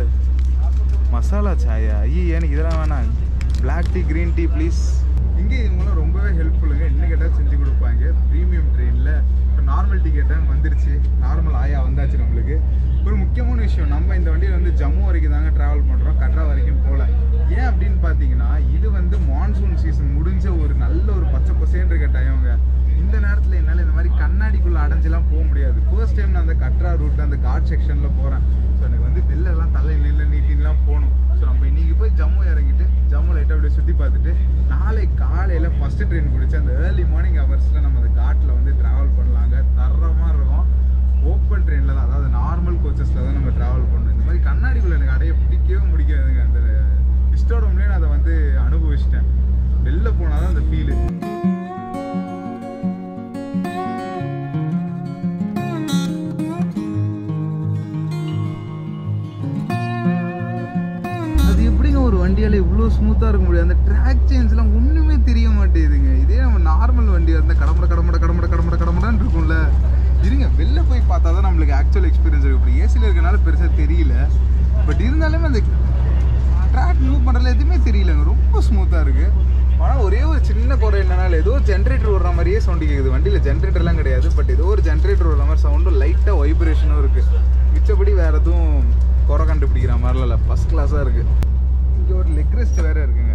மசாலா சாயா ஐயே எனக்கு இதெல்லாம் வேணாம் black tea green tea please இங்கே இது மூலம் ரொம்பவே ஹெல்ப்ஃபுல்லுங்க என்ன கேட்டால் செஞ்சு கொடுப்பாங்க ப்ரீமியம் ட்ரெயினில் இப்போ நார்மல் டிக்கெட்டாக வந்துருச்சு நார்மல் ஆயா வந்தாச்சு நம்மளுக்கு ஒரு முக்கியமான விஷயம் நம்ம இந்த வண்டியில் வந்து ஜம்மு வரைக்கும் தாங்க ட்ராவல் பண்ணுறோம் கட்ரா வரைக்கும் போகல ஏன் அப்படின்னு பார்த்தீங்கன்னா இது வந்து மான்சூன் சீசன் முடிஞ்ச ஒரு நல்ல ஒரு பச்சை பசேன்னு இருக்க டைம்ங்க இந்த நேரத்தில் என்னால் இந்த மாதிரி கண்ணாடிக்குள்ளே அடைஞ்செல்லாம் போக முடியாது ஃபர்ஸ்ட் டைம் நான் அந்த கட்ரா ரூட்டில் அந்த காட் செக்ஷனில் போகிறேன் ஸோ எனக்கு வந்து வெளிலலாம் தலை நெல்ல நீட்டின்லாம் போகணும் ஸோ நம்ம இன்னைக்கு போய் ஜம்மு இறங்கிட்டு ஜம்மு லைட்டாக அப்படியே சுற்றி பார்த்துட்டு நாளை காலையில் ஃபஸ்ட்டு ட்ரெயின் பிடிச்சி அந்த ஏர்லி மார்னிங் ஹவர்ஸில் நம்ம அந்த காட்டில் வந்து ட்ராவல் பண்ணலாங்க தரமாக இருக்கும் ஓப்பன் ட்ரெயினில் தான் அதாவது நார்மல் கோச்சஸில் தான் நம்ம ட்ராவல் பண்ணணும் இந்த மாதிரி கண்ணாடிக்குள்ளே எனக்கு அடைய பிடிக்கவே முடிக்காதுங்க அந்த இஸ்டோடம்லேயே நான் அதை வந்து அனுபவிச்சிட்டேன் வெளில போனால் தான் அந்த ஃபீலு அது எப்படிங்க ஒரு வண்டியால இவ்வளோ ஸ்மூத்தாக இருக்க முடியும் அந்த ட்ராக் சேஞ்ச்லாம் ஒன்றுமே தெரிய மாட்டேங்குதுங்க இதே நம்ம நார்மல் வண்டியாக இருந்தால் கடமுட கடமுட கடமுட கடமுட கடமுடான்னு இருக்கும்ல இருங்க வெளில போய் பார்த்தா தான் நம்மளுக்கு ஆக்சுவல் எக்ஸ்பீரியன்ஸ் இருக்கு இப்படி ஏசியில் இருக்கனால பெருசாக தெரியல பட் இருந்தாலுமே அந்த ட்ராக் மூவ் பண்ணுறதுல எதுவுமே தெரியலங்க ரொம்ப ஸ்மூத்தாக இருக்குது ஆனால் ஒரே ஒரு சின்ன குறை என்னன்னா ஏதோ ஜென்ரேட்டர் விடுற மாதிரியே சவுண்டு கேட்குது வண்டியில் ஜென்ரேட்டர்லாம் கிடையாது பட் ஏதோ ஒரு ஜென்ரேட்டர் விடுற மாதிரி சவுண்டும் லைட்டாக வைப்ரேஷனும் இருக்குது மிச்சபடி வேறு எதுவும் குறை கண்டுபிடிக்கிற மாதிரிலாம் இல்லை ஃபஸ்ட் கிளாஸாக இருக்குது இங்கே ஒரு லெக் ரெஸ்ட் வேற இருக்குங்க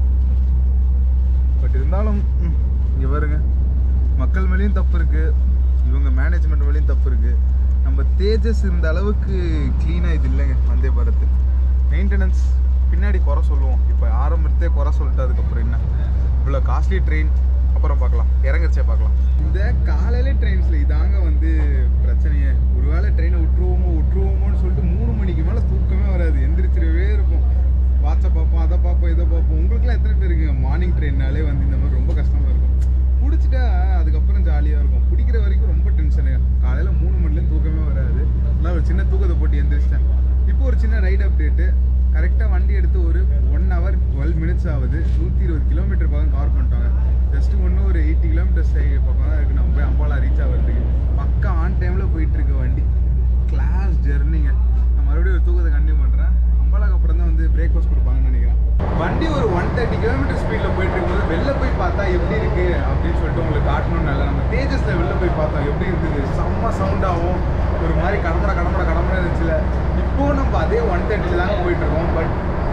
பட் இருந்தாலும் ம், இங்க பாருங்க மக்கள் மேலேயும் தப்பு இருக்கு இவங்க மேனேஜ்மெண்ட் மேலேயும் தப்பு இருக்கு நம்ம தேஜஸ் இந்த அளவுக்கு க்ளீனாக இது இல்லைங்க வந்தே பாரத் மெயின்டெனன்ஸ் பின்னாடி குறை சொல்லுவோம் இப்போ ஆரம்பத்தே குறை சொல்லிட்டு அதுக்கப்புறம் என்ன இவ்வளோ காஸ்ட்லி ட்ரெயின் அப்புறம் பார்க்கலாம் இறங்குறச்சே பார்க்கலாம் இந்த காலையில ட்ரெயின்ஸில் இதாங்க வந்து பிரச்சனையே ஒருவேளை ட்ரெயினை விட்டுருவோமோ விட்டுருவோமோன்னு சொல்லிட்டு மூணு மணிக்கு மேலே தூக்கமே வராது எந்திரிச்சிடவே இருக்கும் வாட்சை பார்ப்போம் அதை பார்ப்போம் இதை பார்ப்போம் உங்களுக்குலாம் எத்தனை பேர் இருக்குங்க மார்னிங் ட்ரெயின்னாலே வந்து இந்த மாதிரி ரொம்ப கஷ்டமாக இருக்கும் பிடிச்சிட்டா அதுக்கப்புறம் ஜாலியாக இருக்கும் பிடிக்கிற வரைக்கும் ரொம்ப டென்ஷனு காலையில் மூணு மணிலேருந்து தூக்கமே வராது நான் ஒரு சின்ன தூக்கத்தை போட்டு எந்திரிச்சிட்டேன் இப்போ ஒரு சின்ன ரைடு அப்டேட்டு கரெக்டாக வண்டி எடுத்து ஒரு ஒன் ஹவர் டுவெல் மினிட்ஸ் ஆகுது நூற்றி இருபது கிலோமீட்டர் பக்கம் கவர் பண்ணிட்டாங்க ஜஸ்ட் ஒன்றும் ஒரு எயிட்டி கிலோமீட்டர்ஸ் பக்கம் தான் இருக்குது நம்ம போய் அம்பாலா ரீச் ஆகிறதுக்கு பக்கா ஆன் டைமில் போயிட்டு இருக்கு வண்டி கிளாஸ் ஜெர்னிங்க நான் மறுபடியும் ஒரு தூக்கத்தை கண்டினியூ பண்ணுறேன் அம்பாலாக்கு அப்புறம் தான் வந்து பிரேக்ஃபாஸ்ட் கொடுப்பாங்கன்னு நினைக்கிறேன் வண்டி ஒரு ஒன் தேர்ட்டி கிலோமீட்டர் ஸ்பீடில் போயிட்டு இருக்கும்போது வெளில போய் பார்த்தா எப்படி இருக்கு அப்படின்னு சொல்லிட்டு உங்களுக்கு காட்டணும்னு இல்லை நம்ம தேஜஸில் வெளில போய் பார்த்தோம் எப்படி இருக்குது செம்ம சவுண்டாகவும் ஒரு மாதிரி கடம்பட கடம்பட கடம்பட இருந்துச்சுல இப்போ நம்ம அதே ஒன் தேர்ட்டியில் தாங்க போயிட்டு இருக்கோம் பட்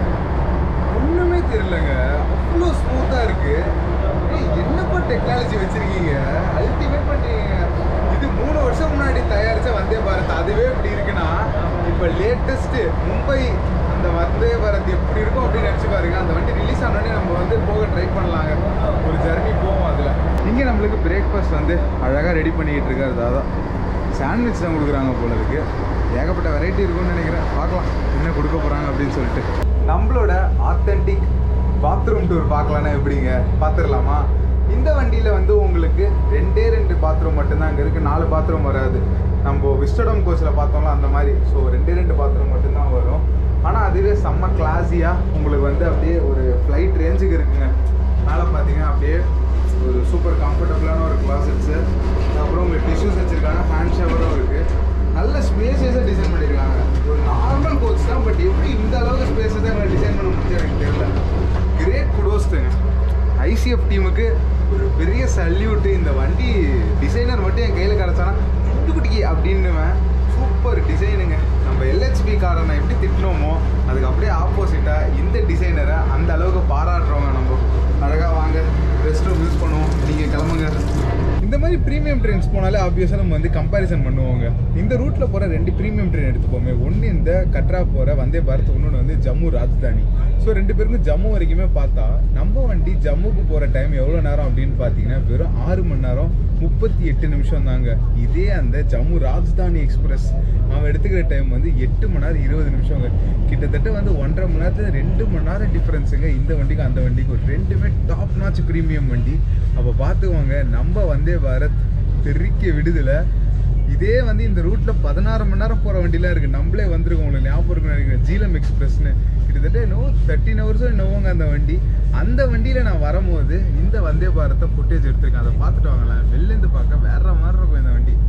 ஒண்ணுமே தெரியலங்க அவ்வளோ ஸ்மூத்தா இருக்கு ஏய், என்னப்பா டெக்னாலஜி வச்சிருக்கீங்க அல்டிமேட் பண்றீங்க இது மூணு வருஷம் முன்னாடி தயாரிச்ச வந்தே பாரத் அதுவே இப்படி இருக்குன்னா இப்போ லேட்டஸ்ட் மும்பை அந்த வந்தே பாரத் எப்படி இருக்கும் அப்படின்னு நினச்சி பாருங்க அந்த வண்டி ரிலீஸ் ஆனோடனே நம்ம வந்து போக ட்ரை பண்ணலாங்க ஒரு ஜர்னி போவோம் அதில் இங்கே நம்மளுக்கு பிரேக்ஃபாஸ்ட் வந்து அழகாக ரெடி பண்ணிக்கிட்டு இருக்காரு தாதா சாண்ட்விச் தான் கொடுக்குறாங்க போல இருக்கு ஏகப்பட்ட வெரைட்டி இருக்கும்னு நினைக்கிறேன் பார்க்கலாம் என்ன கொடுக்க போகிறாங்க அப்படின்னு சொல்லிட்டு நம்மளோட ஆத்தென்டிக் பாத்ரூம் டூர் பார்க்கலான்னா எப்படிங்க பார்த்துடலாமா இந்த வண்டியில் வந்து உங்களுக்கு ரெண்டே ரெண்டு பாத்ரூம் மட்டும்தான் அங்கே இருக்குது நாலு பாத்ரூம் வராது நம்ம விஸ்டடம் கோச்சில் பார்த்தோம்ல அந்த மாதிரி ஸோ ரெண்டே ரெண்டு பாத்ரூம் மட்டும்தான் வரும் ஆனால் அதுவே செம்ம கிளாஸியாக உங்களுக்கு வந்து அப்படியே ஒரு ஃப்ளைட் ரேஞ்சுக்கு இருக்குங்க மேலே பார்த்தீங்கன்னா அப்படியே ஒரு சூப்பர் கம்ஃபர்டபுளான ஒரு கிளாசட்ஸு அப்புறம் உங்களுக்கு டிஷ்யூஸ் வச்சுருக்காங்க ஹேண்ட் ஷவரும் இருக்குது நல்ல ஸ்பேசியஸாக டிசைன் பண்ணியிருக்காங்க ஒரு நார்மல் கோச் தான் பட் எப்படி இந்த அளவுக்கு ஸ்பேஸஸாக எங்களை டிசைன் பண்ண முடிஞ்சு எனக்கு தெரியல கிரேட் குடோஸ்ட்டுங்க ஐசிஎஃப் டீமுக்கு ஒரு பெரிய சல்யூட்டு இந்த வண்டி டிசைனர் மட்டும் என் கையில் கிடச்சானா குட்டிக்கு அப்படின்னுவேன் சூப்பர் டிசைனுங்க நம்ம எல்ஹெச்பி காரனை எப்படி திட்டினோமோ அதுக்கு அப்படியே ஆப்போசிட்டாக இந்த டிசைனரை அந்த அளவுக்கு பாராட்டுறவங்க நம்ம அழகாக வாங்க ரெஸ்ட் ரூம் யூஸ் பண்ணுவோம் நீங்கள் கிளம்புங்க இந்த மாதிரி ப்ரீமியம் ட்ரெயின்ஸ் போனாலே ஆப்வியஸாக நம்ம வந்து கம்பேரிசன் பண்ணுவாங்க இந்த ரூட்டில் போகிற ரெண்டு ப்ரீமியம் ட்ரெயின் எடுத்துப்போமே ஒன்று இந்த கட்ரா போகிற வந்தே பாரத் இன்னொன்று வந்து ஜம்மு ராஜ்தானி ஸோ ரெண்டு பேருக்கும் ஜம்மு வரைக்குமே பார்த்தா நம்ம வண்டி ஜம்முக்கு போகிற டைம் எவ்வளோ நேரம் அப்படின்னு பார்த்தீங்கன்னா வெறும் ஆறு மணி நேரம் முப்பத்தி எட்டு நிமிஷம் தாங்க இதே அந்த ஜம்மு ராஜ்தானி எக்ஸ்பிரஸ் அவன் எடுத்துக்கிற டைம் வந்து எட்டு மணி நேரம் இருபது நிமிஷங்க கிட்டத்தட்ட வந்து ஒன்றரை மணி நேரத்துல ரெண்டு மணி நேரம் டிஃப்ரென்ஸுங்க இந்த வண்டிக்கு அந்த வண்டிக்கு ஒரு ரெண்டுமே டாப் நாச் ப்ரீமியம் வண்டி அப்போ பார்த்துக்கோங்க நம்ம வந்தே பாரத் தெறிக்க விடுதலை இதே வந்து இந்த ரூட்ல பதினாறு மணி நேரம் போற வண்டிலாம் இருக்கு நம்மளே வந்திருக்கோம் உங்களுக்கு ஞாபகம் இருக்குன்னு நினைக்கிறேன் ஜீலம் எக்ஸ்பிரஸ்னு கிட்டத்தட்ட என்னவோ தேர்ட்டின் ஹவர்ஸோ என்னவோங்க அந்த வண்டி அந்த வண்டியில நான் வரும்போது இந்த வந்தே பாரத்தை ஃபுட்டேஜ் எடுத்திருக்கேன் அதை பார்த்துட்டு வாங்களேன் வெளிலேருந்து பார்க்க வேற மாதிரி இருக்கும் இந்த வண்டி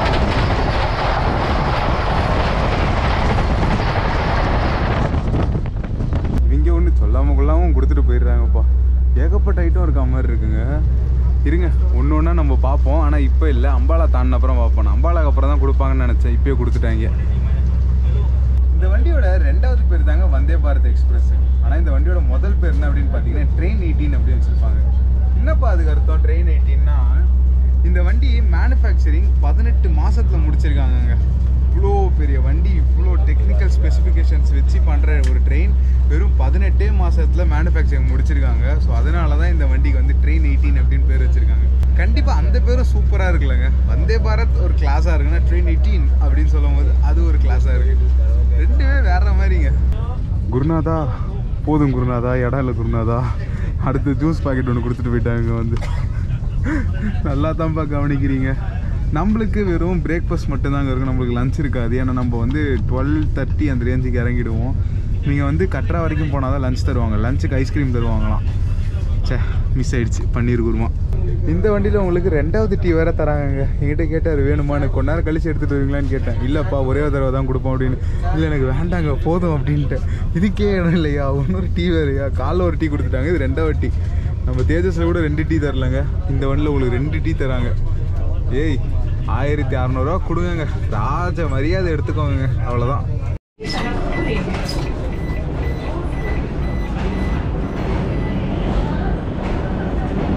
இவங்க ஒன்று சொல்லாமல் கொள்ளாமல் கொடுத்துட்டு போயிடுறாங்கப்பா ஏகப்பட்ட ஐட்டம் இருக்க மாதிரி இருக்குங்க இருங்க ஒன்று ஒன்றா நம்ம பார்ப்போம் ஆனால் இப்போ இல்லை அம்பாலா தாண்டின அப்புறம் பார்ப்போம் நான் அம்பாலாக்கு அப்புறம் தான் கொடுப்பாங்கன்னு நினச்சேன் இப்பயே கொடுத்துட்டாங்க இந்த வண்டியோட ரெண்டாவது பேர் தாங்க வந்தே பாரத் எக்ஸ்பிரஸ் ஆனால் இந்த வண்டியோட முதல் பேர் என்ன அப்படின்னு பார்த்தீங்கன்னா ட்ரெயின் எயிட்டீன் அப்படின்னு வச்சுருப்பாங்க என்னப்பா அதுக்கு அர்த்தம் ட்ரெயின் எயிட்டீன்னா இந்த வண்டி மேனுஃபேக்சரிங் பதினெட்டு மாசத்துல முடிச்சிருக்காங்கங்க இவ்வளோ பெரிய வண்டி இவ்வளோ டெக்னிக்கல் ஸ்பெசிஃபிகேஷன்ஸ் வச்சு பண்ணுற ஒரு ட்ரெயின் வெறும் பதினெட்டே மாசத்துல மேனுஃபேக்சரிங் முடிச்சிருக்காங்க ஸோ அதனால தான் இந்த வண்டிக்கு வந்து ட்ரெயின் எயிட்டீன் அப்படின்னு பேர் வச்சிருக்காங்க கண்டிப்பாக அந்த பேரும் சூப்பராக இருக்குல்லங்க வந்தே பாரத் ஒரு கிளாஸாக இருக்குன்னா ட்ரெயின் எயிட்டீன் அப்படின்னு சொல்லும் போது அது ஒரு கிளாஸாக இருக்கு ரெண்டுமே வேற மாதிரிங்க குருநாதா போதும் குருநாதா இடம் இல்லை குருநாதா அடுத்து ஜூஸ் பாக்கெட் ஒன்று கொடுத்துட்டு போயிட்டாங்க வந்து நல்லா தான்ப்பா கவனிக்கிறீங்க நம்மளுக்கு வெறும் பிரேக்ஃபாஸ்ட் மட்டும்தாங்க இருக்கும் நம்மளுக்கு லஞ்ச் இருக்காது ஏன்னா நம்ம வந்து டுவெல் தேர்ட்டி அந்த ரேஞ்சுக்கு இறங்கிடுவோம் நீங்கள் வந்து கட்ரா வரைக்கும் போனால் தான் லஞ்ச் தருவாங்க லஞ்சுக்கு ஐஸ்கிரீம் தருவாங்களாம் சே மிஸ் ஆயிடுச்சு பன்னீர் குருமா இந்த வண்டியில் உங்களுக்கு ரெண்டாவது டீ வேற தராங்கங்க என்கிட்ட கேட்டார் வேணுமான்னு கொஞ்ச நேரம் கழிச்சு எடுத்துட்டு வருவீங்களான்னு கேட்டேன் இல்லைப்பா ஒரே ஒரு தடவை தான் கொடுப்போம் அப்படின்னு இல்லை எனக்கு வேண்டாங்க போதும் அப்படின்ட்டு இதுக்கே இடம் இல்லையா இன்னொரு டீ வேறையா காலைல ஒரு டீ கொடுத்துட்டாங்க இது ரெண்டாவது டீ நம்ம தேஜஸில் கூட ரெண்டு டீ தரலங்க இந்த வண்டியில் உங்களுக்கு ரெண்டு டீ தராங்க ஏய் ஆயிரத்தி அறநூறுவா கொடுங்கங்க ராஜ மரியாதை எடுத்துக்கோங்க அவ்வளோதான்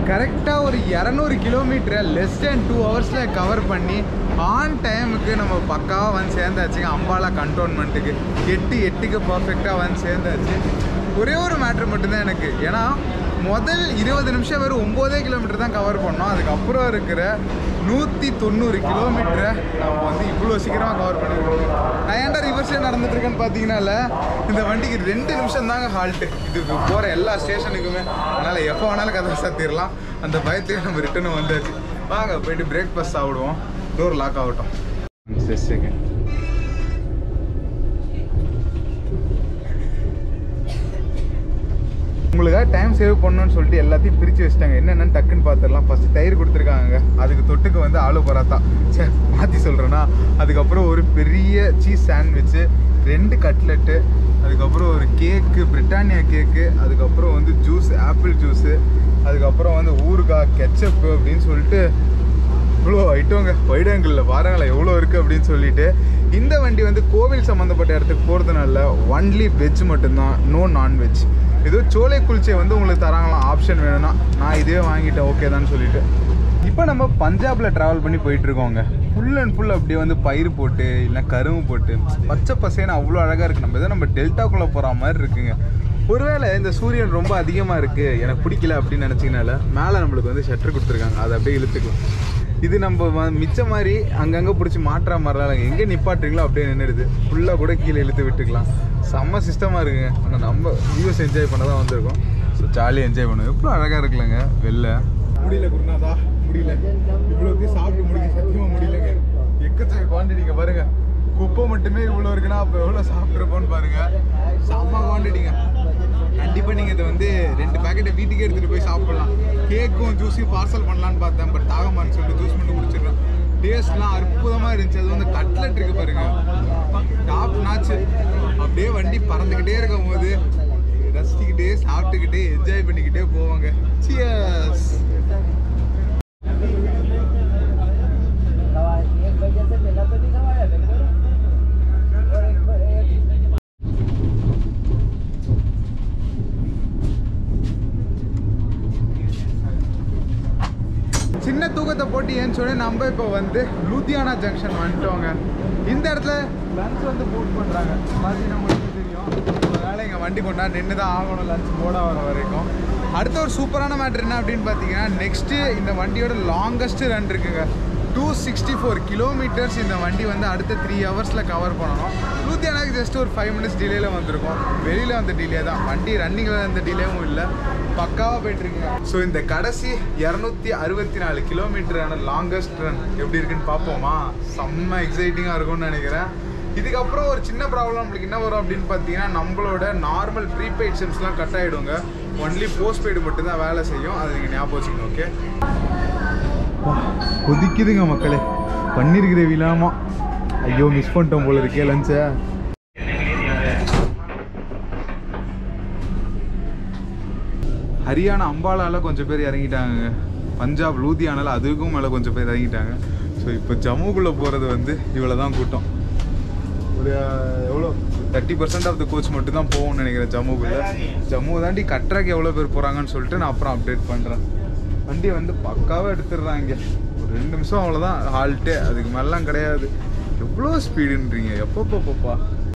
கரெக்டாக ஒரு இரநூறு கிலோமீட்டரை லெஸ் தேன் டூ ஹவர்ஸில் கவர் பண்ணி ஆன் டைமுக்கு நம்ம பக்காவாக வந்து சேர்ந்தாச்சுங்க அம்பாலா கண்டோன்மெண்ட்டுக்கு எட்டு எட்டுக்கு பர்ஃபெக்டாக வந்து சேர்ந்தாச்சு ஒரே ஒரு மேட்ரு மட்டும்தான் எனக்கு ஏன்னா முதல் இருபது நிமிஷம் வெறும் ஒம்போதே கிலோமீட்டர் தான் கவர் பண்ணோம் அதுக்கப்புறம் இருக்கிற நூற்றி தொண்ணூறு கிலோமீட்டரை நம்ம வந்து இவ்வளோ சீக்கிரமாக கவர் பண்ணிருக்கோம் நான் ஏன்டா ரிவர்ஸே நடந்துட்டு இருக்கேன்னு பார்த்தீங்கன்னால இந்த வண்டிக்கு ரெண்டு நிமிஷம் தாங்க ஹால்ட்டு இதுக்கு போகிற எல்லா ஸ்டேஷனுக்குமே அதனால் எப்போ வேணாலும் கதை சாத்திடலாம் அந்த பயத்துலேயே நம்ம ரிட்டர்ன் வந்தாச்சு வாங்க போயிட்டு பிரேக்ஃபாஸ்ட் சாப்பிடுவோம் டோர் லாக் ஆகட்டும் செகண்ட் உங்களுக்காக டைம் சேவ் பண்ணணும்னு சொல்லிட்டு எல்லாத்தையும் பிரித்து வச்சிட்டாங்க என்னென்னு டக்குன்னு பார்த்துடலாம் ஃபஸ்ட்டு தயிர் கொடுத்துருக்காங்க அதுக்கு தொட்டுக்கு வந்து ஆலு பராத்தா சே மாற்றி சொல்கிறேன்னா அதுக்கப்புறம் ஒரு பெரிய சீஸ் சாண்ட்விச்சு ரெண்டு கட்லெட்டு அதுக்கப்புறம் ஒரு கேக்கு பிரிட்டானியா கேக்கு அதுக்கப்புறம் வந்து ஜூஸ் ஆப்பிள் ஜூஸு அதுக்கப்புறம் வந்து ஊறுகாய் கெச்சப்பு அப்படின்னு சொல்லிட்டு இவ்வளோ ஐட்டங்க வைடங்களில் பாருங்களேன் எவ்வளோ இருக்குது அப்படின்னு சொல்லிட்டு இந்த வண்டி வந்து கோவில் சம்மந்தப்பட்ட இடத்துக்கு போகிறதுனால ஒன்லி வெஜ் மட்டும்தான் நோ நான்வெஜ் ஏதோ சோலை குளிச்சை வந்து உங்களுக்கு தராங்களாம் ஆப்ஷன் வேணும்னா நான் இதே வாங்கிட்டேன் ஓகே தான் சொல்லிட்டு இப்போ நம்ம பஞ்சாபில் ட்ராவல் பண்ணி போயிட்டு இருக்கோங்க ஃபுல் அண்ட் ஃபுல் அப்படியே வந்து பயிர் போட்டு இல்லை கரும்பு போட்டு பச்சை பசேன்னு அவ்வளோ அழகாக இருக்குது நம்ம ஏதோ நம்ம டெல்டாக்குள்ளே போகிற மாதிரி இருக்குங்க ஒருவேளை இந்த சூரியன் ரொம்ப அதிகமாக இருக்குது எனக்கு பிடிக்கல அப்படின்னு நினச்சிங்கனால மேலே நம்மளுக்கு வந்து ஷட்டர் கொடுத்துருக்காங்க அதை அப்படியே இழுத்துக்கலாம் இது நம்ம வ- மிச்ச மாதிரி அங்கங்கே பிடிச்சி மாட்டுற மாதிரிலாம் எங்கே நிப்பாட்டுறீங்களோ அப்படியே நின்றுடுது ஃபுல்லாக கூட கீழே இழுத்து விட்டுக்கலாம் செம்ம சிஸ்டமாக இருக்குங்க ஆனால் நம்ம வியூஸ் என்ஜாய் பண்ண தான் வந்திருக்கோம் ஸோ ஜாலியாக என்ஜாய் பண்ணுவோம் எவ்வளோ அழகாக இருக்குல்லங்க வெளில முடியல குருநாதா முடியல இவ்வளோத்தையும் சாப்பிட்டு முடிக்க சத்தியமாக முடியலங்க எக்கச்சக்க குவான்டிட்டிங்க பாருங்க குப்பை மட்டுமே இவ்வளோ இருக்குன்னா அப்போ எவ்வளோ சாப்பிட்ருப்போன்னு பாருங்க செம்ம குவான்டிட்டிங்க கண்டிப்பாக நீங்கள் இதை வந்து ரெண்டு பேக்கெட்டை வீட்டுக்கே எடுத்துகிட்டு போய் சாப்பிடலாம் கேக்கும் ஜூஸையும் பார்சல் பண்ணலான்னு பார்த்தேன் பட் தாகமான்னு சொல்லிட்டு ஜூஸ் மட்டும் குடிச்சிடுறேன் டேஸ்ட்லாம் அற்புதமாக இருந்துச்சு அது வந்து கட்லெட் இருக்கு பாருங்க டாப் நாச்சு அப்படியே வண்டி பறந்துக்கிட்டே இருக்கும் போது ரசிச்சுக்கிட்டே சாப்பிட்டுக்கிட்டே என்ஜாய் பண்ணிக்கிட்டே போவாங்க சியர்ஸ் एक बजे से मेला तो नहीं खवाया देखो और एक बार एक சின்ன தூக்கத்தை போட்டு ஏன்னு சொல்லி நம்ம இப்போ வந்து லூதியானா ஜங்ஷன் வந்துட்டோங்க இந்த இடத்துல லஞ்ச் வந்து போட் பண்ணுறாங்க பார்த்தீங்கன்னா உங்களுக்கு தெரியும் அதனால் எங்கள் வண்டி கொண்டா நின்று தான் ஆகணும் லஞ்ச் போட வர வரைக்கும் அடுத்த ஒரு சூப்பரான மேட்ரு என்ன அப்படின்னு பார்த்தீங்கன்னா நெக்ஸ்ட்டு இந்த வண்டியோட லாங்கஸ்ட் ரன் இருக்குங்க டூ சிக்ஸ்டி ஃபோர் கிலோமீட்டர்ஸ் இந்த வண்டி வந்து அடுத்த த்ரீ ஹவர்ஸில் கவர் பண்ணணும் லூத்தியானாக்கு ஜஸ்ட் ஒரு ஃபைவ் மினிட்ஸ் டிலேல வந்திருக்கும் வெளியில் வந்த டிலே தான் வண்டி ரன்னிங்கில் எந்த டிலேவும் இல்லை பக்காவாக போயிட்டுருக்குங்க ஸோ இந்த கடைசி இரநூத்தி அறுபத்தி நாலு கிலோமீட்டரான லாங்கஸ்ட் ரன் எப்படி இருக்குன்னு பார்ப்போமா செம்ம எக்ஸைட்டிங்காக இருக்கும்னு நினைக்கிறேன் இதுக்கப்புறம் ஒரு சின்ன ப்ராப்ளம் நம்மளுக்கு என்ன வரும் அப்படின்னு பார்த்தீங்கன்னா நம்மளோட நார்மல் ப்ரீபெய்ட் சிம்ஸ்லாம் கட் ஆகிடுங்க ஒன்லி போஸ்ட் பெய்டு மட்டும்தான் வேலை செய்யும் அது நீங்கள் ஞாபகம் வச்சுக்கணும் ஓகே கொதிக்குதுங்க மக்களே பன்னீர் கிரேவி இல்லாமா ஐயோ மிஸ் பண்ணிட்டோம் போல இருக்கே லஞ்சை ஹரியானா அம்பாலால கொஞ்சம் பேர் இறங்கிட்டாங்க பஞ்சாப் லூதியானால அதுக்கும் மேலே கொஞ்சம் பேர் இறங்கிட்டாங்க ஸோ இப்போ ஜம்முக்குள்ளே போகிறது வந்து இவ்வளோ தான் கூட்டம் ஒரு அஹ், எவ்வளோ thirty percent of the coach மட்டும் தான் போகும்னு நினைக்கிறேன் ஜம்முக்குள்ளே ஜம்மு தாண்டி கட்ராக்கு எவ்வளோ பேர் போகிறாங்கன்னு சொல்லிட்டு நான் அப்புறம் அப்டேட் பண்ணுறேன் வண்டியை வந்து பக்காவாக எடுத்துடுறாங்க ஒரு ரெண்டு நிமிஷம் அவ்வளோதான் ஹால்ட்டே அதுக்கு மேலாம் கிடையாது எவ்வளோ ஸ்பீடுன்றீங்க எப்பப்பப்பப்பா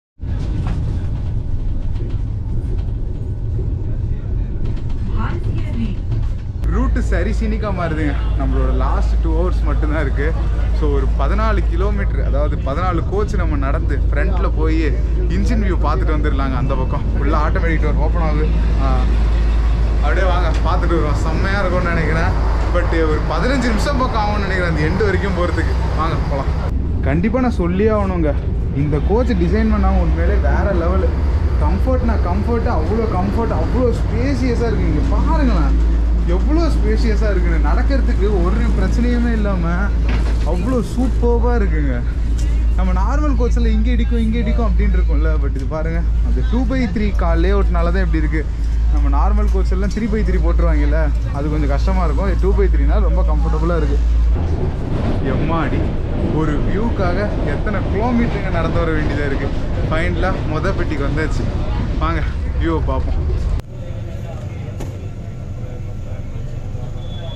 ரூட்டு சரி சினிக்கா மாறுதுங்க நம்மளோட லாஸ்ட் டூ ஹவர்ஸ் மட்டும்தான் இருக்குது ஸோ ஒரு பதினாலு கிலோமீட்டர் அதாவது பதினாலு கோச் நம்ம நடந்து ஃப்ரண்ட்டில் போய் இன்ஜின் வியூ பார்த்துட்டு வந்துடலாங்க அந்த பக்கம் ஃபுல்லாக ஆட்டோமேட்டிக் டோர் ஓப்பன் ஆகுது ஆ, அப்படியே வாங்க பார்த்துட்டு வருவோம் செம்மையாக இருக்கும்னு நினைக்கிறேன் பட் ஒரு பதினஞ்சு நிமிஷம் பக்கம் ஆகும்னு நினைக்கிறேன் அந்த எண்டு வரைக்கும் போகிறதுக்கு வாங்க போகலாம் கண்டிப்பாக நான் சொல்லியே ஆகணுங்க இந்த கோச் டிசைன் பண்ணால் உண்மையிலே வேறு லெவலு கம்ஃபர்ட்னா கம்ஃபர்ட்டு அவ்வளோ கம்ஃபர்ட் அவ்வளோ ஸ்பேசியஸாக இருக்குது இங்கே பாருங்களேன் எவ்வளோ ஸ்பேஷியஸாக இருக்குன்னு நடக்கிறதுக்கு ஒரு பிரச்சனையுமே இல்லாமல் அவ்வளோ சூப்பராக இருக்குங்க நம்ம நார்மல் கோச்சில் இங்கே இடிக்கும் இங்கே இடிக்கும் அப்படின்னு இருக்கும்ல பட் இது பாருங்கள் அது டூ பை த்ரீ கால் லே அவுட்னால தான் இப்படி இருக்குது நம்ம நார்மல் கோச் எல்லாம் த்ரீ பை த்ரீ போட்டுருவாங்கல்ல அது கொஞ்சம் கஷ்டமாக இருக்கும் டூ பை த்ரீனா ரொம்ப கம்ஃபர்டபுளாக இருக்குது எம்மாடி ஒரு வியூக்காக எத்தனை கிலோமீட்டருங்க நடந்து வர வேண்டியதாக இருக்குது ஃபைனலாக மொத பெட்டிக்கு வந்தாச்சு வாங்க வியூவை பார்ப்போம்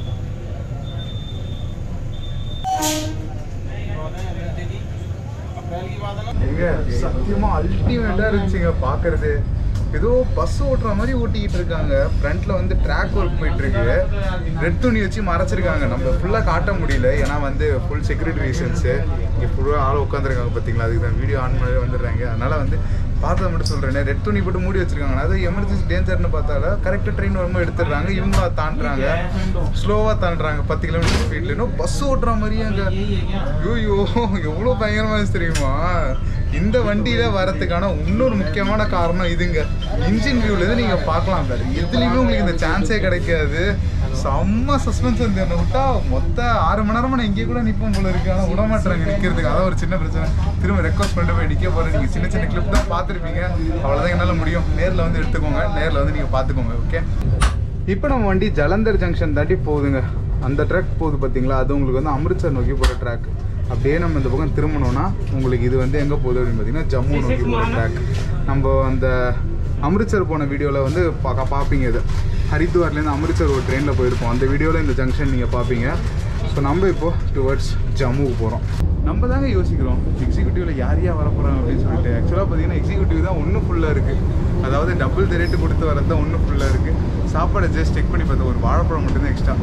எங்க சத்தியமா அல்டிமேட்டா இருந்துச்சுங்க பாக்குறது ஏதோ பஸ் ஓட்டுற மாதிரி ஓட்டிக்கிட்டு இருக்காங்க ஃப்ரண்ட்ல வந்து ட்ராக் ஒர்க் போயிட்டு இருக்கு ரெட் துணி வச்சு மறைச்சிருக்காங்க நம்ம ஃபுல்லா காட்ட முடியல ஏன்னா வந்து ஃபுல் செக்யூரிட்டி ரீசன்ஸ் இங்க ஃபுல்லா ஆள் உட்காந்துருக்காங்க பாத்தீங்களா அதுக்கு தான் வீடியோ ஆன் பண்ணி வந்துடுறாங்க அதனால வந்து பார்த்ததை மட்டும் சொல்றேன் ரெட் துணி போட்டு மூடி வச்சிருக்காங்க அது எமர்ஜென்சி டேஞ்சர்னு பார்த்தால கரெக்டாக ட்ரெயின் வரும்போது எடுத்துடுறாங்க இவங்க தாண்டுறாங்க ஸ்லோவாக தாண்டுறாங்க பத்து கிலோமீட்டர் ஸ்பீட்ல இன்னும் பஸ் ஓட்டுற மாதிரியே அங்கே ஐயோ எவ்வளோ பயங்கரமா இருந்துச்சு தெரியுமா இந்த வண்டியில வரதுக்கான இன்னொரு முக்கியமான காரணம் இதுங்க இன்ஜின் வியூல இருந்து நீங்க பார்க்கலாம் பாரு எதுலயுமே உங்களுக்கு இந்த சான்ஸே கிடைக்காது செம்ம சஸ்பென்ஸ் வந்து என்ன விட்டா மொத்த ஆறு மணி நேரமா நான் இங்கே கூட நிப்போம் போல இருக்கு ஆனா விட மாட்டாங்க நிக்கிறதுக்கு அதான் ஒரு சின்ன பிரச்சனை திரும்ப ரெக்வஸ்ட் பண்ணிட்டு போய் நிக்க போறேன் நீங்க சின்ன சின்ன கிளிப் தான் பார்த்துருப்பீங்க அவ்வளவுதான் என்னால முடியும் நேர்ல வந்து எடுத்துக்கோங்க நேர்ல வந்து நீங்க பாத்துக்கோங்க ஓகே இப்போ நம்ம வண்டி ஜலந்தர் ஜங்ஷன் தாண்டி போகுதுங்க அந்த ட்ராக் போகுது பார்த்தீங்களா அது உங்களுக்கு வந்து அமிர்த்சர் நோக்கி போகிற ட்ராக் அப்படியே நம்ம இந்த பக்கம் திரும்பணும்னா உங்களுக்கு இது வந்து எங்கே போகுது அப்படின்னு பார்த்தீங்கன்னா ஜம்மு நோக்கி போகிற ட்ராக் நம்ம அந்த அமிர்த்சர் போன வீடியோவில் வந்து பார்க்க பார்ப்பீங்க இது ஹரித்வார்லேருந்து அமிர்த்சர் ஒரு ட்ரெயினில் போயிருப்போம் அந்த வீடியோவில் இந்த ஜங்ஷன் நீங்கள் பார்ப்பீங்க ஸோ நம்ம இப்போ டுவர்ட்ஸ் ஜம்முக்கு போகிறோம் நம்ம தாங்க யோசிக்கிறோம் எக்ஸிக்யூட்டிவில் யார் யார் வர போகிறாங்க அப்படின்னு சொல்லிட்டு ஆக்சுவலாக பார்த்தீங்கன்னா எக்ஸிக்யூட்டிவ் தான் ஒன்றும் ஃபுல்லாக இருக்குது அதாவது டபுள் த ரேட்டு கொடுத்து வரது தான் ஒன்றும் ஃபுல்லாக இருக்குது சாப்பாடை ஜஸ்ட் செக் பண்ணி பார்த்தா ஒரு வாழைப்பழம் மட்டும்தான் எக்ஸ்ட்ரா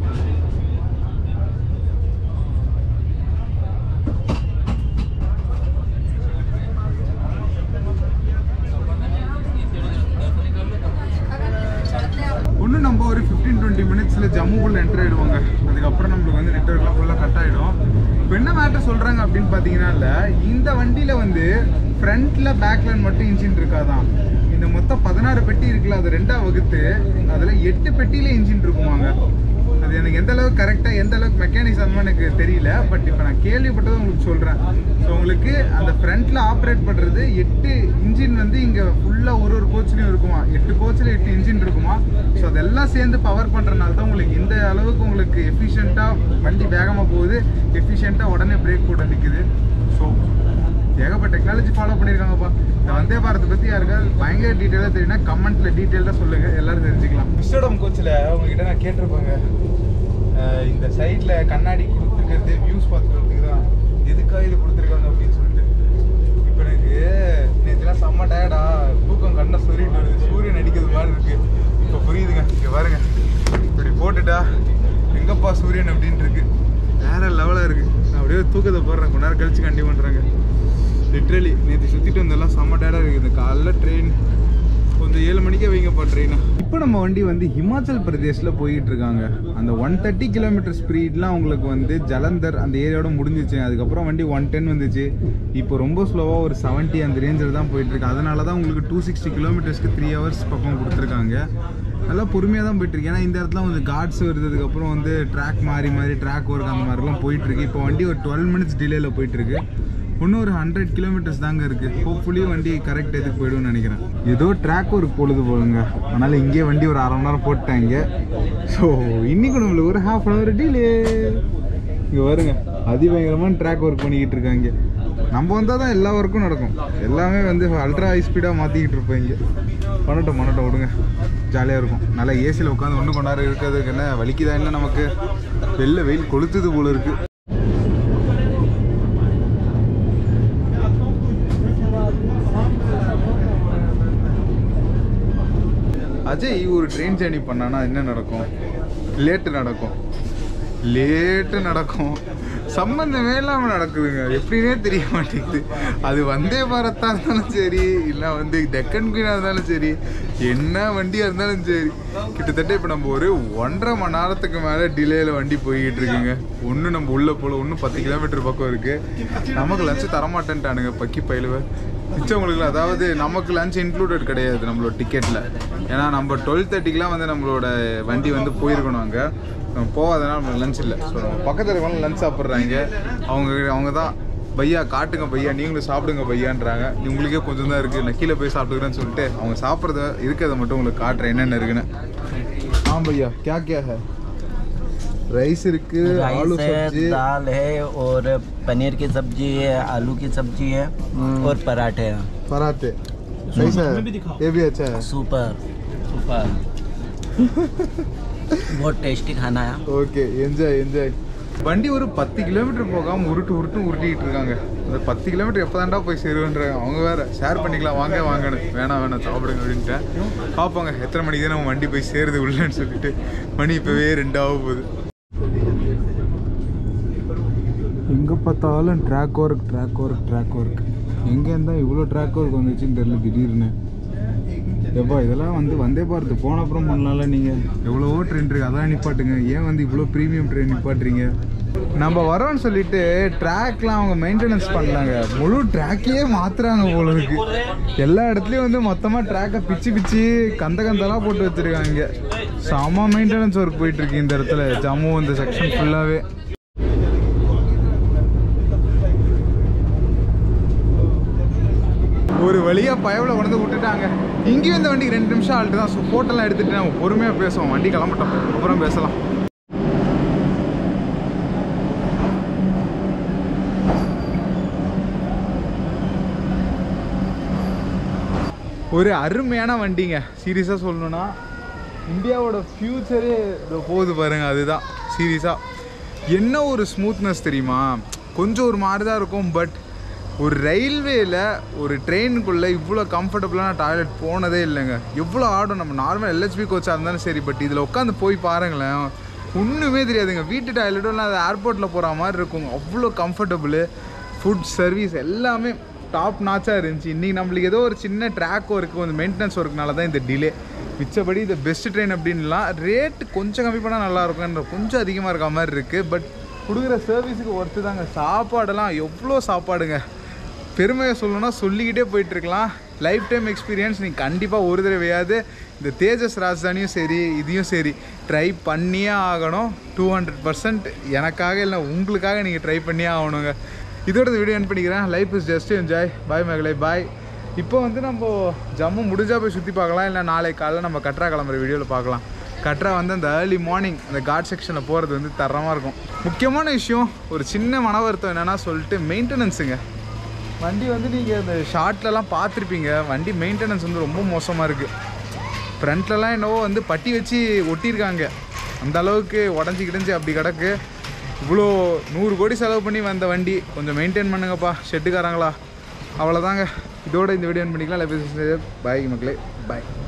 இன்னும் நம்ம ஒரு ஃபிஃப்டீன் டுவெண்ட்டி மினிட்ஸில் ஜம்முக்குள்ளே என்டர் ஆகிடுவாங்க அதுக்கப்புறம் நம்மளுக்கு வந்து நெட்ஒர்க்லாம் ஃபுல்லாக கட் ஆகிடும் இப்போ என்ன மேட்டர் சொல்கிறாங்க அப்படின்னு பார்த்தீங்கன்னா இல்லை இந்த வண்டியில் வந்து ஃப்ரண்ட்டில் பேக்லைன் மட்டும் இன்ஜின் இருக்காதான் இந்த மொத்தம் பதினாறு பெட்டி இருக்குல்ல அது ரெண்டாக வகுத்து அதில் எட்டு பெட்டியில இன்ஜின் இருக்குமாங்க அது எனக்கு எந்த அளவுக்கு கரெக்டாக எந்த அளவுக்கு மெக்கானிசம் எனக்கு தெரியல பட் இப்போ நான் கேள்விப்பட்டதை உங்களுக்கு சொல்கிறேன் ஸோ உங்களுக்கு அந்த ஃப்ரண்ட்டில் ஆப்ரேட் பண்ணுறது எட்டு இன்ஜின் வந்து இங்கே ஃபுல்லாக ஒரு ஒரு கோச்லேயும் இருக்குமா எட்டு கோச்சில் எட்டு இன்ஜின் இருக்குமா ஸோ அதெல்லாம் சேர்ந்து பவர் பண்ணுறதுனால தான் உங்களுக்கு இந்த அளவுக்கு உங்களுக்கு எஃபிஷியண்ட்டாக வண்டி வேகமாக போகுது எஃபிஷியண்ட்டாக உடனே பிரேக் போட நிற்குது ஸோ ஏகப்பட்ட டெக்னாலஜி ஃபாலோ பண்ணியிருக்காங்கப்பா இந்த வந்தே பாரத் பற்றி யாருக்காவது பயங்கர டீட்டெயிலாக தெரியும்னா கமெண்ட்டில் டீட்டெயிலாக சொல்லுங்கள் எல்லாரும் தெரிஞ்சுக்கலாம் விஸ்வடம் கோச்சில் உங்ககிட்ட நான் கேட்டிருப்பாங்க அஹ் இந்த சைடில் கண்ணாடி கொடுத்துருக்கிறது வியூஸ் பார்த்துக்கிறதுக்கு தான் எதுக்காக இது கொடுத்துருக்காங்க அப்படின்னு சொல்லிட்டு இப்போ எனக்கு நேற்றுலாம் செம்ம டயர்டா தூக்கம் கண்ணை சொரிட்டு வருது சூரியன் அடிக்கிறது மாதிரி இருக்கு இப்போ புரியுதுங்க இங்கே பாருங்க இப்படி போட்டுட்டா எங்கப்பா சூரியன் அப்படின்னு இருக்கு வேற லெவலாக இருக்கு நான் அப்படியே தூக்கத்தை போடுறேன் கொஞ்ச நேரம் கழிச்சு கண்டிப்பாக பண்ணுறாங்க லிட்ரலி நேற்று சுற்றிட்டு வந்தெல்லாம் செம்ம டயர்டாக இருக்குது காலைல ட்ரெயின் கொஞ்சம் ஏழு மணிக்கே வைங்கப்பா ட்ரெயினை இப்போ நம்ம வண்டி வந்து ஹிமாச்சல் பிரதேஷில் போயிட்டு இருக்காங்க அந்த ஒன் தேர்ட்டி கிலோமீட்டர் ஸ்பீட்லாம் உங்களுக்கு வந்து ஜலந்தர் அந்த ஏரியாவோட முடிஞ்சிச்சு அதுக்கப்புறம் வண்டி ஒன் டென் வந்துச்சு இப்போ ரொம்ப ஸ்லோவாக ஒரு 70 அந்த ரேஞ்சில் தான் போயிட்டு இருக்கு அதனால தான் உங்களுக்கு டூ சிக்ஸ்டி கிலோமீட்டர்ஸ்க்கு த்ரீ ஹவர்ஸ் பக்கம் கொடுத்துருக்காங்க நல்லா பொறுமையாக தான் போயிட்டு இருக்கு ஏன்னா இந்த இடத்துல வந்து காட்ஸ் வருதுக்கப்புறம் வந்து ட்ராக் மாறி மாறி ட்ராக் ஒர்க் அந்த மாதிரிலாம் போயிட்டு இருக்கு இப்போ வண்டி ஒரு டுவெல் மினிட்ஸ் டிலேல போயிட்டு இருக்கு இன்னும் ஒரு ஹண்ட்ரட் கிலோமீட்டர்ஸ் தாங்க இருக்கு ஹோப்ஃபுல்லி வண்டி கரெக்ட் எதுக்கு போயிடும்னு நினைக்கிறேன் ஏதோ ட்ராக் ஒரு பொழுது போகுங்க அதனால இங்கே வண்டி ஒரு அரை மணி நேரம் போட்டாங்க ஸோ இன்னைக்கு நம்மளுக்கு ஒரு ஹாஃப் அன் ஹவர் டிலே இங்கே வருங்க அதிபயங்கரமான ட்ராக் ஒர்க் பண்ணிக்கிட்டு இருக்காங்க நம்ம வந்தால் தான் எல்லா ஒர்க்கும் நடக்கும் எல்லாமே வந்து அல்ட்ரா ஹை ஸ்பீடாக மாற்றிக்கிட்டு இருப்பாங்க பண்ணட்டும் பண்ணட்டும் விடுங்க ஜாலியாக இருக்கும் நல்லா ஏசியில் உட்காந்து ஒன்று கொண்டாரு இருக்கிறதுக்கு என்ன வலிக்குதா என்ன நமக்கு வெளில வெயில் கொளுத்துது போல இருக்கு அஜய் ஒரு ட்ரெயின் ஜேர்னி பண்ணானா என்ன நடக்கும் லேட்டு நடக்கும் லேட்டு நடக்கும் சம்பந்தமே இல்லாமல் நடக்குதுங்க எப்படின்னே தெரிய மாட்டேங்குது அது வந்தே பாரத்தா இருந்தாலும் சரி இல்லை வந்து டெக்கன் குயினாக இருந்தாலும் சரி என்ன வண்டியாக இருந்தாலும் சரி கிட்டத்தட்ட இப்போ நம்ம ஒரு ஒன்றரை மணி நேரத்துக்கு மேலே டிலேயில் வண்டி போய்கிட்டு இருக்குங்க ஒன்று நம்ம உள்ளே போல ஒன்று பத்து கிலோமீட்டர் பக்கம் இருக்குது நமக்கு லஞ்சு தரமாட்டேன்ட்டானுங்க பக்கி பயிலுவ மிச்சவங்களுக்கு அதாவது நமக்கு லஞ்ச் இன்க்ளூடட் கிடையாது நம்மளோட டிக்கெட்டில் ஏன்னா நம்ம டுவெல் தேர்ட்டிக்கெலாம் வந்து நம்மளோட வண்டி வந்து போயிருக்கணும் அங்கே நம்ம போகாதனால நம்மளுக்கு லஞ்ச் இல்லை ஸோ நம்ம பக்கத்தில் இருக்கவங்க லஞ்ச் சாப்பிட்றாங்க அவங்க அவங்க தான் பையா காட்டுங்க பையா நீங்களும் சாப்பிடுங்க பையான்றாங்க உங்களுக்கே கொஞ்சம் தான் இருக்குது நான் கீழே போய் சாப்பிட்டுக்கிறேன்னு சொல்லிட்டு அவங்க சாப்பிட்றத இருக்கிறத மட்டும் உங்களுக்கு காட்டுறேன் என்னென்ன இருக்குன்னு ஆ பையா கே கே ஹே ரைஸ் இருக்கு ஆலு राइस है सब्जी दाल है और पनीर की सब्जी है आलू की सब्जी है हम्म। और पराठे हैं पराठे कैसा है ये भी अच्छा है सुपर सुपर बहुत टेस्टी खाना है ओके एंजॉय एंजॉय வண்டி ஒரு பத்து கிலோமீட்டர் போகாமல் உருட்டு உருட்டு உருட்டிக்கிட்டு இருக்காங்க அந்த பத்து கிலோமீட்டர் எப்போ தாண்டா போய் சேருவேன்றாங்க அவங்க வேற ஷேர் பண்ணிக்கலாம் வாங்க வாங்கன்னு வேணாம் வேணாம் சாப்பிடுங்க அப்படின்ட்டேன் பார்ப்போங்க எத்தனை மணிக்கு தான் நம்ம வண்டி போய் சேருது உள்ளன்னு சொல்லிட்டு மணி இப்போவே ரெண்டாக போகுது எங்கே பார்த்தாலும் track work track work track work எங்கே இருந்தால் இவ்வளோ ட்ராக் ஒர்க் வந்துச்சுன்னு தெரியல திடீர்னு எப்பா இதெல்லாம் வந்து வந்தே பாரத் போன அப்புறம் பண்ணலாம்ல நீங்கள் எவ்வளவோ ட்ரெயின் இருக்கு அதான் நிப்பாட்டுங்க ஏன் வந்து இவ்வளோ ப்ரீமியம் ட்ரெயின் நிப்பாட்டுறீங்க நம்ம வரோம்னு சொல்லிட்டு ட்ராக்லாம் அவங்க மெயின்டெனன்ஸ் பண்ணலாங்க முழு ட்ராக்கையே மாத்துறாங்க போல இருக்கு எல்லா இடத்துலையும் வந்து மொத்தமாக ட்ராக்கை பிச்சு பிச்சு கந்த கந்தெல்லாம் போட்டு வச்சிருக்காங்க செம மெயின்டெனன்ஸ் ஒர்க் போயிட்டு இருக்கு இந்த இடத்துல ஜம்மு இந்த செக்ஷன் ஃபுல்லாகவே ஒரு வழியா பயவில் கொண்டு வந்து விட்டுட்டாங்க இங்கேயும் இந்த வண்டிக்கு ரெண்டு நிமிஷம் ஆள்ட்டு தான் ஸோ ஃபோட்டோலாம் எடுத்துட்டு நம்ம பொறுமையாக பேசுவோம் வண்டி கிளம்பட்டோம் அப்புறம் பேசலாம் ஒரு அருமையான வண்டிங்க சீரியஸாக சொல்லணும்னா இந்தியாவோட ஃப்யூச்சரே இதோ போகுது பாருங்க அதுதான் சீரியஸாக என்ன ஒரு ஸ்மூத்னஸ் தெரியுமா கொஞ்சம் ஒரு மாதிரி தான் இருக்கும் பட் ஒரு ரயில்வேல ஒரு ட்ரெயினுக்குள்ளே இவ்வளோ கம்ஃபர்டபுளான டாய்லெட் போனதே இல்லைங்க எவ்வளோ ஆடும் நம்ம நார்மல் எல்ஹெச்பி கோச்சாக இருந்தாலும் சரி பட் இதில் உட்காந்து போய் பாருங்களேன் ஒன்றுமே தெரியாதுங்க வீட்டு டாய்லெட்டும் இல்லை அது ஏர்போர்ட்டில் போகிற மாதிரி இருக்கும் அவ்வளோ கம்ஃபர்டபுளு ஃபுட் சர்வீஸ் எல்லாமே டாப் நாச்சாக இருந்துச்சு இன்றைக்கி நம்மளுக்கு ஏதோ ஒரு சின்ன ட்ராக் ஒர்க்கு கொஞ்சம் மெயின்டெனன்ஸ் ஒர்க்குனால தான் இந்த டிலே மிச்சபடி இந்த பெஸ்ட் ட்ரெயின் அப்படின்லாம் ரேட் கொஞ்சம் கம்மி பண்ணால் நல்லா இருக்கும்ன்ற கொஞ்சம் அதிகமாக இருக்க மாதிரி இருக்குது பட் கொடுக்குற சர்வீஸுக்கு ஒர்த்து தாங்க சாப்பாடெல்லாம் எவ்வளோ சாப்பாடுங்க பெருமையை சொல்லணும்னா சொல்லிக்கிட்டே போயிட்டு இருக்கலாம் லைஃப் டைம் எக்ஸ்பீரியன்ஸ் நீங்கள் கண்டிப்பாக ஒரு தடவையாவது இந்த தேஜஸ் ராஜதானியும் சரி இதையும் சரி ட்ரை பண்ணியே ஆகணும் டூ ஹண்ட்ரட் பர்சன்ட் எனக்காக இல்லை உங்களுக்காக நீங்கள் ட்ரை பண்ணியே ஆகணுங்க இதோட இந்த வீடியோ என் பண்ணிக்கிறேன் life is just enjoy bye மகளே பாய் இப்போ வந்து நம்ம ஜம்மு முடிஞ்சா போய் சுற்றி பார்க்கலாம் இல்லை நாளை காலையில் நம்ம கட்ரா கிளம்புற வீடியோவில் பார்க்கலாம் கட்ரா வந்து அந்த ஏர்லி மார்னிங் அந்த காட் செக்ஷனில் போகிறது வந்து தரமாக இருக்கும் முக்கியமான விஷயம் ஒரு சின்ன மன வருத்தம் என்னென்னா சொல்லிட்டு மெயின்டெனன்ஸுங்க வண்டி வந்து நீங்கள் இந்த ஷார்ட்லலாம் பார்த்துருப்பீங்க வண்டி மெயின்டெனன்ஸ் வந்து ரொம்ப மோசமாக இருக்குது ஃப்ரண்ட்லலாம் என்னவோ வந்து பட்டி வச்சு ஒட்டியிருக்காங்க அந்த அளவுக்கு உடஞ்சி கிடஞ்சி அப்படி கிடக்கு இவ்வளோ நூறு கோடி செலவு பண்ணி வந்த வண்டி கொஞ்சம் மெயின்டைன் பண்ணுங்கப்பா ஷெட்டுக்காரங்களா அவ்வளோதாங்க இதோட இந்த வீடியோ பண்ணிக்கலாம் லைஃப் பாய் மக்களே பாய்